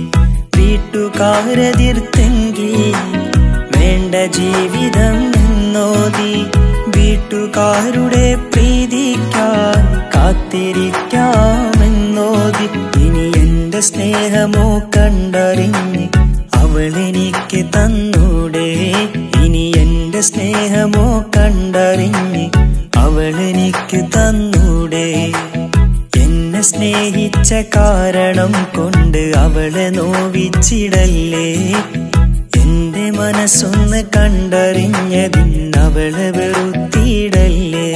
വീട്ടുകാരെതിർത്തെങ്കിൽ വേണ്ട ജീവിതം എന്നോതി വീട്ടുകാരുടെ പ്രീതിക്കാൻ കാത്തിരിക്കാമെന്നോതി ഇനി എന്റെ സ്നേഹമോ കണ്ടറിഞ്ഞ് അവളെനിക്ക് തന്നൂടെ ഇനി എന്റെ സ്നേഹമോ കണ്ടറിഞ്ഞ് അവളെനിക്ക് തന്നൂടെ എന്നെ സ്നേഹിച്ച കാരണം കൊണ്ട് അവളെ നോവിച്ചിടല്ലേ എന്റെ മനസ്സൊന്ന് കണ്ടറിഞ്ഞതിനവളെ വെറുത്തിടല്ലേ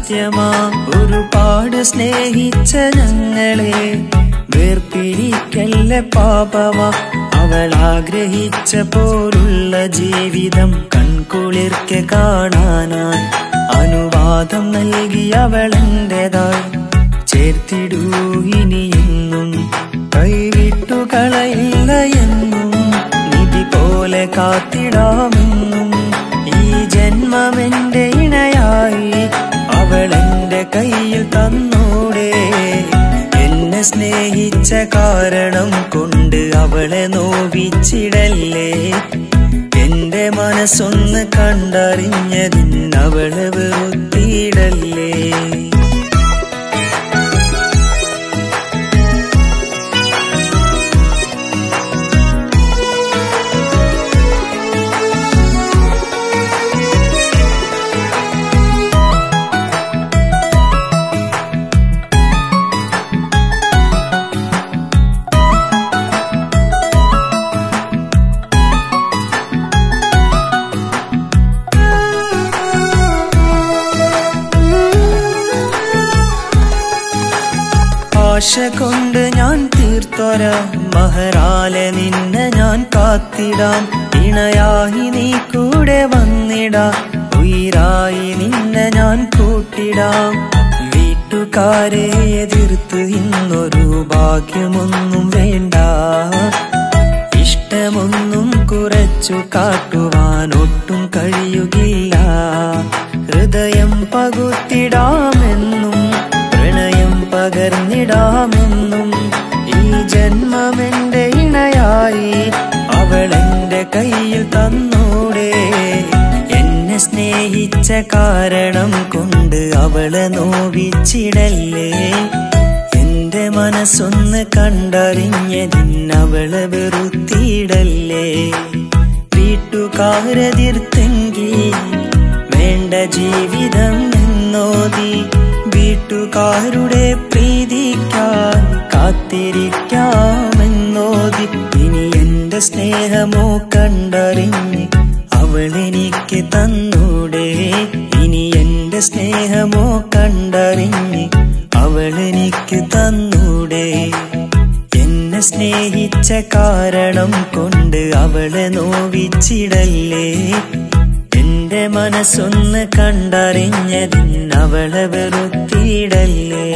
സത്യമാ ഒരുപാട് സ്നേഹിച്ച ഞങ്ങളെ വേർപിരിക്കല്ല പാപമാ അവൾ ആഗ്രഹിച്ച പോലുള്ള ജീവിതം കൺകുളിർക്കെ കാണാനായി അനുവാദം നൽകി അവൾ എന്റേതായി ചേർത്തിടൂ ഇനിയെന്നും കൈവിട്ടു കളയില്ല എന്നും നിധി പോലെ കാത്തിടാമെന്നും ഈ ജന്മമെന്റെ ഇണയായി അവൾ എന്റെ കയ്യിൽ തന്നൂടെ എന്നെ സ്നേഹിച്ച കാരണം കൊണ്ട് അവളെ നോവിച്ചിടല്ലേ എന്റെ മനസ്സൊന്ന് കണ്ടറിഞ്ഞതിന് അവളെ വെറുത്തിടല്ലേ ആശ കൊണ്ട് ഞാൻ തീർത്തൊര മഹരാലെ നിന്നെ ഞാൻ കാത്തിടാം ഇണയായി നീ കൂടെ വന്നിടാം ഉയരായി നിന്നെ ഞാൻ കൂട്ടിടാം വീട്ടുകാരെ എതിർത്ത് ഇന്നൊരു ഭാഗ്യമൊന്നും വേണ്ട ഇഷ്ടമൊന്നും കുറച്ചു കാട്ടുവാൻ ഒട്ടും കഴിയുകില്ല ഹൃദയം പകുത്തിടാമെന്നും പ്രണയം പകർന്നിടാമെന്നും ഈ ജന്മമെന്റെ ഇണയായി അവൾ എന്റെ കയ്യിൽ തന്നൂടെ എന്നെ സ്നേഹിച്ച കാരണം കൊണ്ട് അവളെ നോവിച്ചിടല്ലേ എന്റെ മനസ്സൊന്ന് കണ്ടറിഞ്ഞതിനവളെ വെറുത്തിടല്ലേ വീട്ടുകാരെതിർത്തെങ്കിൽ വേണ്ട ജീവിതം എന്നോതി വീട്ടുകാരുടെ പ്രീതിക്കാൻ കാത്തിരിക്കാമെന്നോതി ഇനി എന്റെ സ്നേഹമോ കണ്ടറിഞ്ഞ് അവളെനിക്ക് തന്നൂടെ ഇനി എന്റെ സ്നേഹമോ കണ്ടറിഞ്ഞ് അവളെനിക്ക് തന്നൂടെ എന്നെ സ്നേഹിച്ച കാരണം കൊണ്ട് അവളെ നോവിച്ചിടല്ലേ എന്റെ മനസ്സൊന്ന് കണ്ടറിഞ്ഞതിന് അവളെ വെറുത്തിടല്ലേ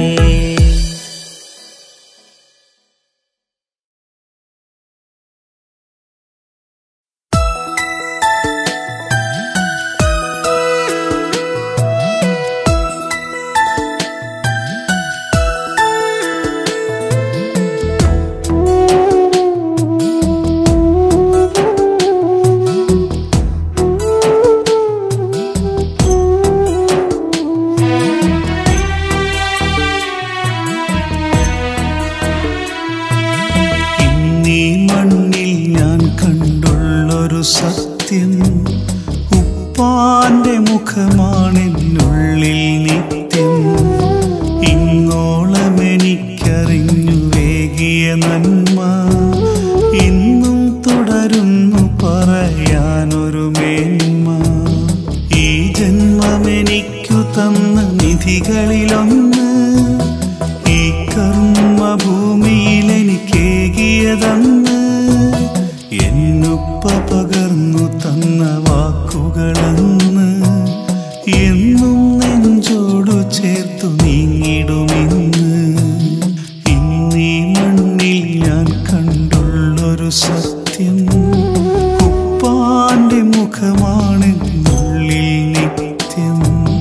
ഇന്നീ മണ്ണിൽ ഞാൻ കണ്ടുള്ളൊരു സത്യം ഉപ്പാന്റെ മുഖമാണെന്നുള്ളിൽ നിത്യം ഇന്നോളം എനിക്കറിഞ്ഞു വേകിയ നന്മ ഇന്നും തുടരുന്നു പറയാനൊരു മേന്മ ഈ ജന്മമെനിക്കു തന്ന നിധികളിലൊന്ന് ഈ കർമ്മഭൂമിയിൽ എനിക്കേകിയതന്ന് എന്നുപ്പ പകർന്നു തന്ന വാക്കുകളന്ന് എന്നും നെഞ്ചോടു ചേർത്തു നീങ്ങിടുമിന്ന് ഇന്നീ മണ്ണിൽ ഞാൻ കണ്ടുള്ളൊരു സത്യം ഉപ്പാന്റെ മുഖമാണെന്നുള്ളിൽ നിത്യം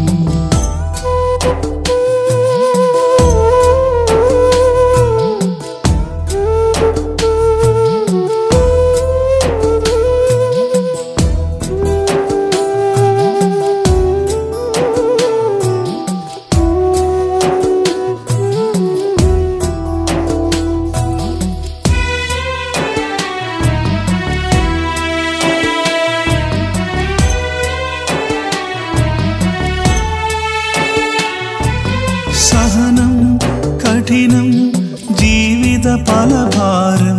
സഹനം കഠിനം ജീവിത പലഭാരം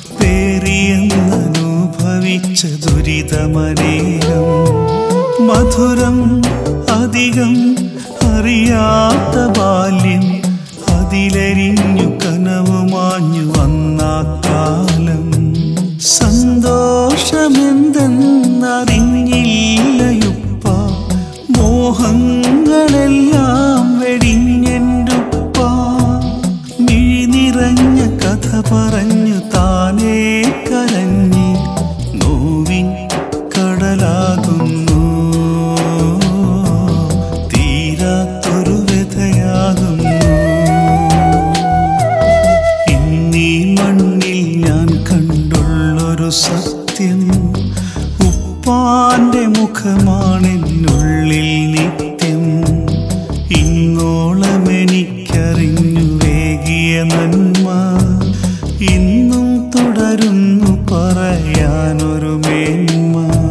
പേറിയെന്നനുഭവിച്ച ദുരിതമനേകം മധുരം അധികം അറിയ കരഞ്ഞ് നോവിൻ കടലാകുന്നു തീരാത്തൊരു വ്യഥയാകുന്നു ഇന്നീ മണ്ണിൽ ഞാൻ കണ്ടുള്ളൊരു സത്യം ഉപ്പാന്റെ മുഖമാണെന്നുള്ളിൽ നിത്യം ഇന്നോളമെനിക്കറിഞ്ഞു വേകിയ നന്മ ഇന്നും തുടരുന്നു പറയാനൊരു മേന്മ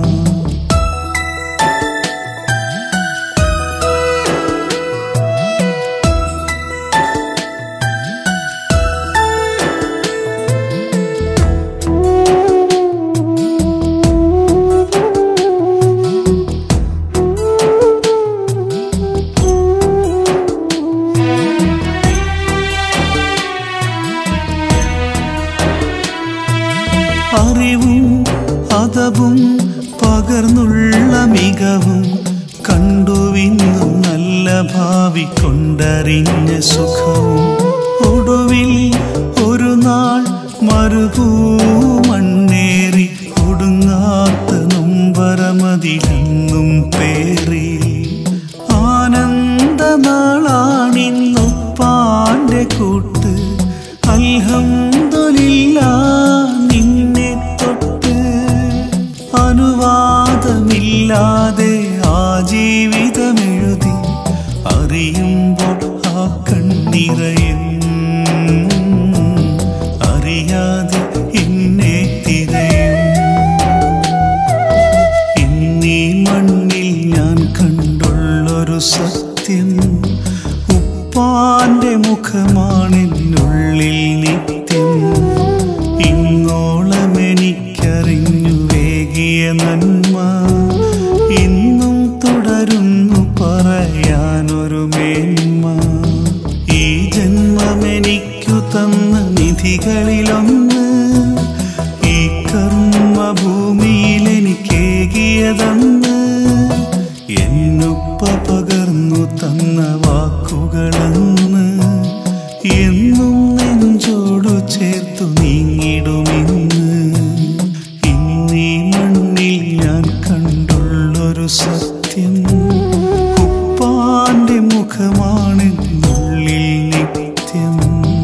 അറിവും അതവും പകർന്നുള്ള മികവും കണ്ടുവിന്നും നല്ല ഭാവി കൊണ്ടറിഞ്ഞ സുഖവും ഒടുവിൽ ഒരു നാൾ മരുഭൂമണ്ണേറി ഒടുങ്ങാത്ത നൊമ്പരമതിലെന്നും പേറി ആനന്ദനാളാണിന്നുപ്പാന്റെ കൂട്ട് അൽഹംദുലില്ല നിന്നെ തൊട്ട് അനുവാദമില്ലാതെ ആ ജീവിതമെഴുതി അറിയുമ്പോൾ ആ കണ്ണിറയും അറിയാതെ എന്നെ തിരയും ഇന്നീ മണ്ണിൽ ഞാൻ കണ്ടുള്ളൊരു സത്യം ഉപ്പാന്റെ മുഖമാണെന്നുള്ളിൽ നിത്യം ഇന്നോളമെനിക്കറിഞ്ഞു വേകിയ നന്മ ഇന്നും തുടരുന്നു പറയാനൊരു മേന്മ ഈ ജന്മമെനിക്കു തന്ന നിധികളിലൊന്ന് ഈ കർമ്മഭൂമിയിൽ എനിക്കേകിയതന്ന് എന്നുപ്പ പകർന്നു തന്ന വാക്കുകളന്ന് എന്നും നെഞ്ചോടു ചേർത്തു നീങ്ങിടുമിന്ന് ഇന്നീ മണ്ണിൽ ഞാൻ കണ്ടുള്ളൊരു സത്യം ഉപ്പാന്റെ മുഖമാണെന്നുള്ളിൽ നിത്യം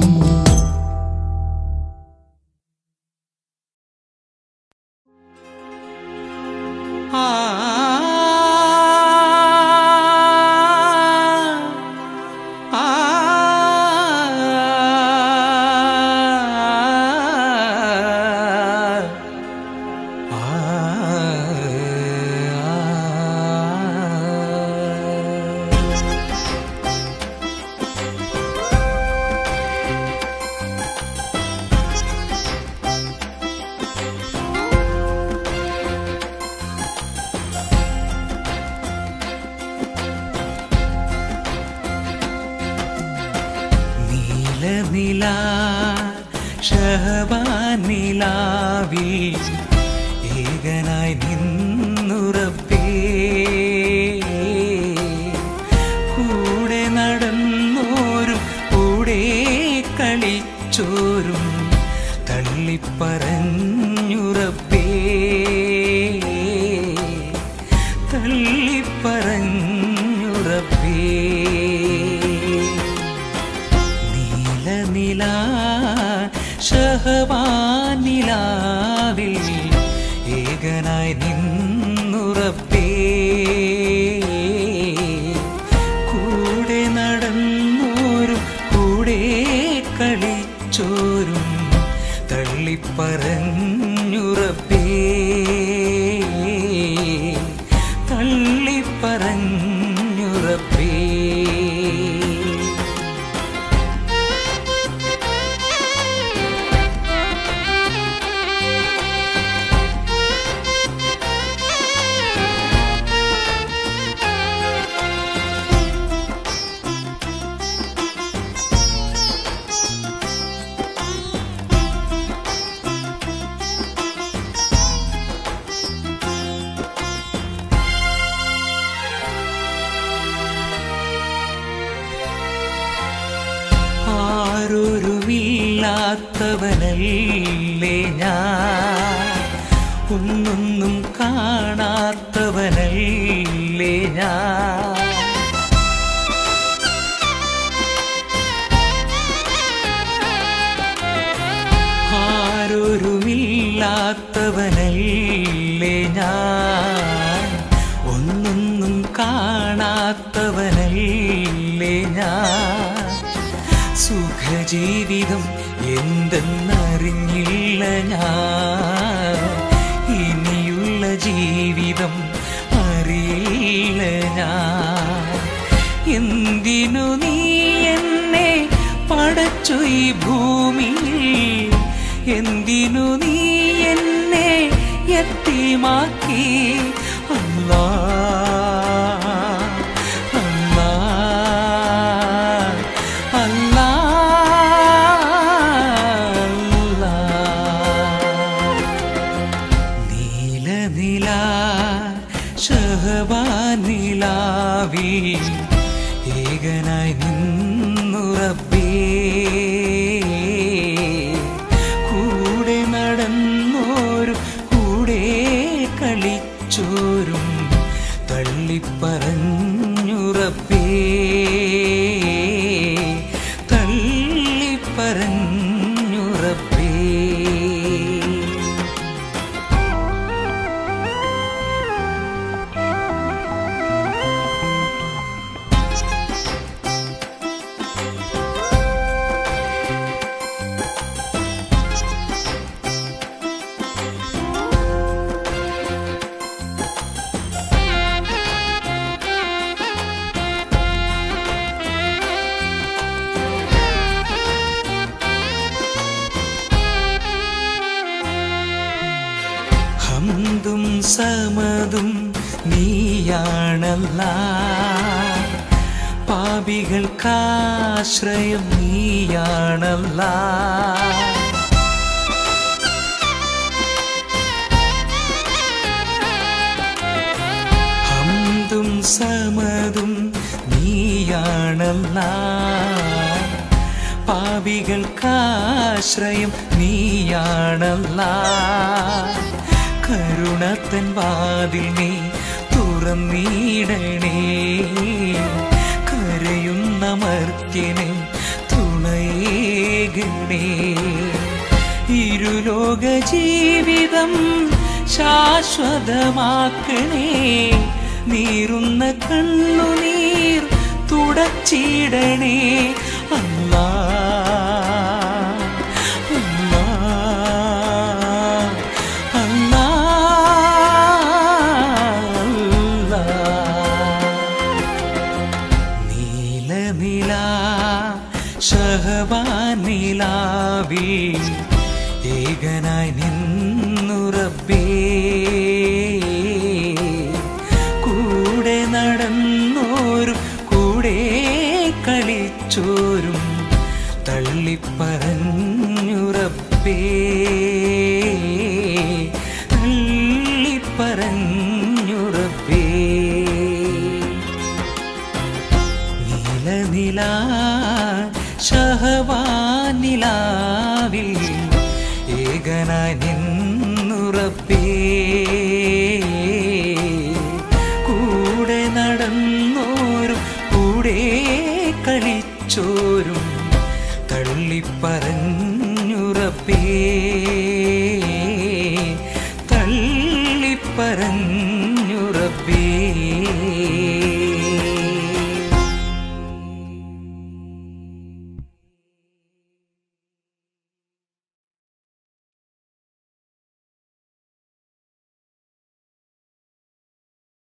നീലനില ഷഹബാനിലാവിൽ ഏകനായി നിന്നുറപ്പേ കൂടെ നടന്നോരും കൂടെ കളിച്ചോരും തള്ളിപ്പറഞ്ഞുറപ്പേ തള്ളിപ്പറഞ്ഞുറപ്പേ നീലനില ഷഹവാനിലാവിൽ ഏകനായി നിന്നുറപ്പേ കൂടെ നടന്നോരും കൂടെ കളിച്ചോരും തള്ളിപ്പറഞ്ഞുറപ്പേ തള്ളിപ്പറഞ്ഞുറപ്പേ ഒന്നുമില്ലാത്തവനല്ലേ ഞാൻ ഒന്നൊന്നും കാണാത്തവനല്ലേ ഞാൻ ആരൊരുമില്ലാത്തവനല്ലേ ഞാൻ ഒന്നൊന്നും കാണാത്തവനല്ലേ ഞാൻ സുഖജീവിതം എന്തെന്നറിഞ്ഞില്ല ഞാൻ ഇനിയുള്ള ജീവിതം അറിയില്ല ഞാൻ എന്തിനു നീ എന്നെ പടച്ചു ഈ ഭൂമിയിൽ എന്തിനു നീ എന്നെ എത്തിമാക്കി അല്ലാ അല്ലാ അല്ലാ അല്ലാ നീല നില ശഹവാനിലാവി ഏകനായി നിന്നുറപ്പേ കൂടെ നടന്നോരും കൂടെ കളിച്ചോരും തള്ളിപ്പറഞ്ഞുറപ്പേ തള്ളിപ്പറഞ്ഞുറപ്പേ ഹന്തും സമതും നീയാണല്ല പാപികൾക്കാശ്രയം നീയാണല്ല ഹന്തും സമതും നീയാണല്ല പാപികൾക്കാശ്രയം നീയാണല്ല കരുണത്തൻ വാതിൽ നീ തുറന്നീടണേ കരയുന്ന മർത്യനെ തുണയേകണേ ഇരുലോക ജീവിതം ശാശ്വതമാക്കണേ നീറുന്ന കണ്ണുനീർ തുടച്ചിടണേ അല്ലാ അല്ലാ അല്ലാ അല്ലാ നീലനില ശഹവാനിലാവി ഏകനായി നിന്നുറപ്പേ കൂടെ നടന്നോരും കൂടെ കളിച്ചോരും തള്ളിപ്പറഞ്ഞുറപ്പേ തള്ളിപ്പറഞ്ഞുറപ്പേ നീലനില ശഹവാനിലാവിൽ ഏകനായി നിന്നുറപ്പേ കൂടെ നടന്നോരും കൂടെ കളിച്ചോരും തള്ളിപ്പറഞ്ഞുറപ്പേ തള്ളിപ്പറഞ്ഞു